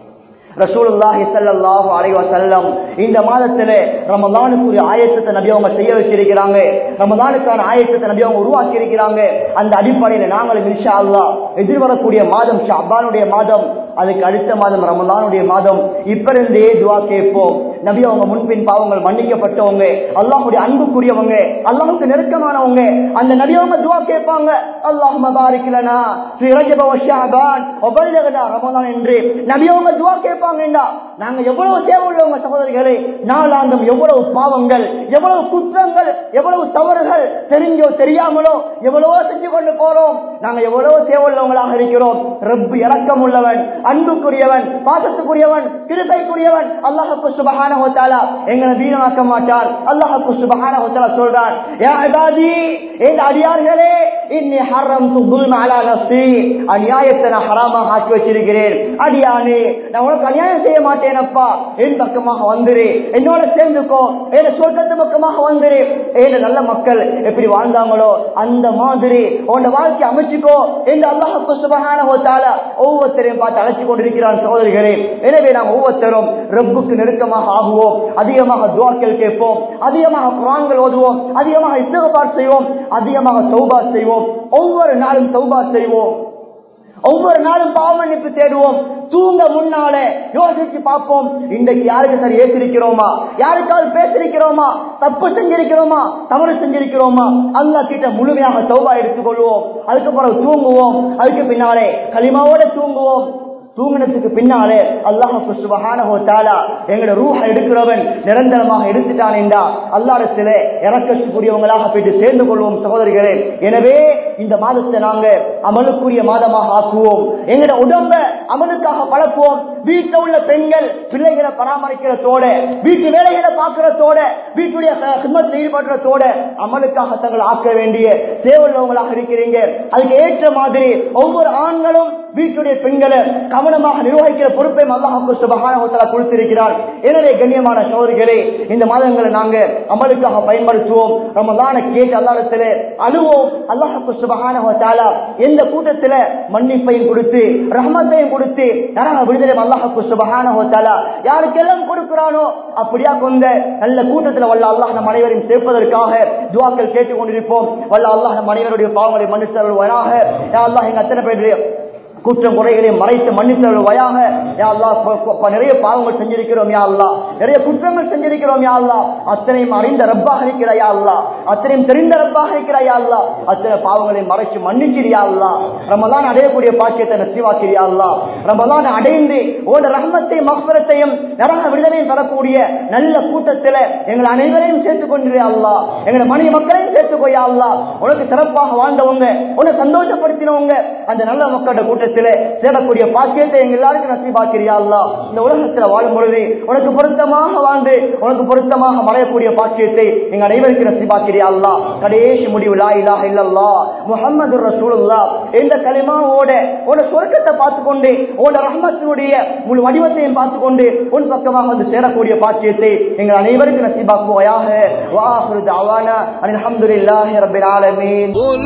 ரசூலுல்லாஹி ஸல்லல்லாஹு அலைஹி வஸல்லம் இந்த மாதத்திலே ரமலானுக்குரிய ஆயத்தத்தை நபி அவங்க செய்ய வச்சிருக்கிறாங்க ரமலானுக்கான ஆயத்தத்தை நபி அவங்க உருவாக்கி இருக்கிறாங்க அந்த அடிப்படையில நாங்களும் இன்ஷா அல்லாஹ் எதிர்வரக்கூடிய மாதம் ஷாபானுடைய மாதம் அதுக்கு அடுத்த மாதம் ரமலானுடைய மாதம் இப்ப இருந்தே துவா கேட்போம் நபி அவங்க முன்பின் பாவங்கள் மன்னிக்கப்பட்டவங்க அல்லாஹுடைய அன்புக்குரியவங்க அல்லாஹுக்கு நெருக்கமானவங்க அந்த நபி அவங்க துவா கேட்பாங்க அல்லாஹ் மபாரிக்கலனா ரஜப ஷாபான் ஒபல்லகதா ரமலான் என்று நபி அவங்க துவா கேட்பாங்கடா நாங்க எவ்வளவு தேவை உள்ளவங்க சகோதரிகளே நாளாந்தம் எவ்வளவு பாவங்கள் எவ்வளவு குற்றங்கள் எவ்வளவு தவறுகள் தெரிஞ்சோ தெரியாமலோ எவ்வளவோ செஞ்சு கொண்டு போறோம் நாங்க எவ்வளவு தேவை உள்ளவங்களாக இருக்கிறோம் ரப்பு இறக்கம் உள்ளவன் அன்புக்குரியவன் பாசத்துக்குரியவன் கிருபைக்குரியவன் அல்லாஹுக்கு சுபஹான ஹோத்தாலா எங்களை வீணாக்க மாட்டான் அல்லாஹுக்கு சுபஹான ஹோத்தாலா சொல்றான் யா இபாதி என் அடியார்களே இன்னி ஹர்ரம் துல்ம அலா நஃப்ஸி அநியாயத்தை நான் ஹராமாக ஆக்கி வச்சிருக்கிறேன் அடியானே நான் உனக்கு அநியாயம் செய்ய மாட்டேனப்பா என் பக்கமாக வந்துரு என்னோட சேர்ந்துக்கோ என் சொர்க்கத்து பக்கமாக வந்துரு ஏழு நல்ல மக்கள் எப்படி வாழ்ந்தாங்களோ அந்த மாதிரி உன்னோட வாழ்க்கை அமைச்சுக்கோ என்று அல்லாஹுக்கு சுபஹான ஹோத்தாலா ஒவ்வொருத்தரையும் பார்த்து அழைச்சு கொண்டிருக்கிறான் சகோதரிகளே எனவே நாம் ஒவ்வொருத்தரும் ரப்புக்கு நெருக்கமாக ஆகுவோம் அதிகமாக துவாக்கள் கேட்போம் அதிகமாக குரான்கள் ஓதுவோம் அதிகமாக இஸ்தகபார் செய்வோம் அதிகமாக சௌபா செய்வோம் ஒவ்வொரு நாளும் சௌபா செய்வோம் ஒவ்வொரு நாளும் பாவ மன்னிப்பு தேடுவோம் தூங்க முன்னாலே யோசிச்சு பார்ப்போம் இன்றைக்கு யாருக்கு சரி ஏற்றிருக்கிறோமா யாருக்காவது பேசிருக்கிறோமா தப்பு செஞ்சிருக்கிறோமா தவறு செஞ்சிருக்கிறோமா அல்லா கிட்ட முழுமையாக சௌபா எடுத்துக்கொள்வோம் அதுக்கப்புறம் தூங்குவோம் அதுக்கு பின்னாலே களிமாவோட தூங்குவோம் தூங்கினத்துக்கு பின்னாலே அல்லாஹு சுபஹானஹு தஆலா எங்களோட ரூஹ எடுக்கிறவன் நிரந்தரமாக எடுத்துட்டான் என்றா அல்லாஹ்விடத்திலே இறக்கக்கூடியவங்களாக போயிட்டு சேர்ந்து கொள்வோம் சகோதரிகளே எனவே இந்த மாதத்தை நாங்க அமலுக்குரிய மாதமாக ஆக்குவோம் எங்களோட உடம்ப அமலுக்காக பழக்குவோம் வீட்டில் உள்ள பெண்கள் பிள்ளைகளை பராமரிக்கிறதோட வீட்டு வேலைகளை பார்க்கிறதோட வீட்டுடைய சிம்மத்தில் ஈடுபடுறதோட அமலுக்காக தங்கள் ஆக்க வேண்டிய தேவையுள்ளவங்களாக இருக்கிறீங்க அதுக்கு ஏற்ற மாதிரி ஒவ்வொரு ஆண்களும் வீட்டுடைய பெண்களை கவனமாக நிர்வகிக்கிற பொறுப்பை அல்லாஹு சுபகான கொடுத்திருக்கிறார் எனவே கண்ணியமான சோதரிகளே இந்த மாதங்களை நாங்க அமலுக்காக பயன்படுத்துவோம் ரமலான கேட்டு அல்லாடத்துல அழுவோம் அல்லாஹு சுபகான எந்த கூட்டத்துல மன்னிப்பையும் கொடுத்து ரஹமத்தையும் கொடுத்து நரக விடுதலை அல்லாஹு சுபகான யாருக்கெல்லாம் கொடுக்கிறானோ அப்படியா கொண்ட நல்ல கூட்டத்துல வல்ல அல்லாஹ் நம் அனைவரையும் சேர்ப்பதற்காக துவாக்கள் கேட்டுக் கொண்டிருப்போம் வல்ல அல்லாஹ் நம் அனைவருடைய பாவங்களை மன்னித்தருள்வாயாக அல்லாஹ் எங்க அத்தனை பேருடைய குற்றம் குறைகளையும் மறைத்து மன்னித்தருள்வாயாக யா அல்லாஹ் ப- ப- நிறைய பாவங்கள் செஞ்சிருக்கிறோம் யா அல்லாஹ் நிறைய குற்றங்கள் செஞ்சிருக்கிறோம் யா அல்லாஹ் அத்தனையும் அறிந்த ரப்பாக இருக்கிற யா அல்லாஹ் அத்தனையும் தெரிந்த ரப்பாக இருக்கிற யா அல்லாஹ் அத்தனை பாவங்களையும் மறைச்சு மன்னிச்சிரியா அல்லாஹ் ரமலான் அடையக்கூடிய பாக்கியத்தை நசிவாக்கிறியா அல்லாஹ் ரமலான் அடைந்து ஓட ரஹமத்தையும் மக்பரத்தையும் நரக விடுதலையும் தரக்கூடிய நல்ல கூட்டத்துல எங்கள் அனைவரையும் சேர்த்துக் கொண்டிருயா அல்லாஹ் எங்களை மனைவி மக்களையும் சேர்த்துக்கோயா அல்லாஹ் உனக்கு சிறப்பாக வாழ்ந்தவங்க உன்னை சந்தோஷப்படுத்தினவங்க அந்த நல்ல மக்களோட கூட்டத்திலே சேரக்கூடிய பாக்கியத்தை எங்க எல்லாருக்கும் நசிபாக்கிறியா அல்லாஹ் இந்த உலகத்துல வாழும் பொழுது உனக்கு பொருத்தமாக வாழ்ந்து உனக்கு பொருத்தமாக மறையக்கூடிய பாக்கியத்தை எங்க அனைவருக்கும் நசிபாக்கிறியா அல்லாஹ் கடைசி முடிவு லா இலாஹ இல்லல்லாஹ் முஹம்மது ரசூலுல்லாஹ் என்ற கலிமாவோட உன் சொர்க்கத்தை பார்த்து கொண்டு உன் ரஹ்மத்தினுடைய முழு வடிவத்தையும் பார்த்து கொண்டு உன் பக்கமாக வந்து சேரக்கூடிய பாக்கியத்தை எங்கள் அனைவருக்கும் நசிபாக்குவாயாக வாஹுரு தாவானா அல்ஹம்துலில்லாஹி ரப்பில் ஆலமீன்
قل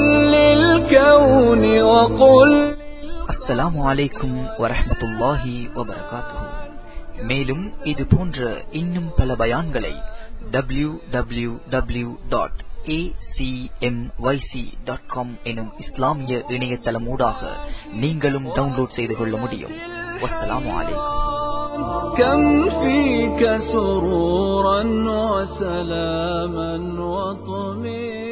للكون وقل
அஸ்ஸலாமு அலைக்கும் வரஹ்மத்துல்லாஹி வபரகாத்துஹு மேலும் இது போன்ற இன்னும் பல பயான்களை W W W dot dot com எனும் இஸ்லாமிய இணையதளமூடாக நீங்களும் டவுன்லோட் செய்து கொள்ள முடியும் வஸ்ஸலாமு அலைக்கும்
كم فيك سرورا وسلاما وطمئنا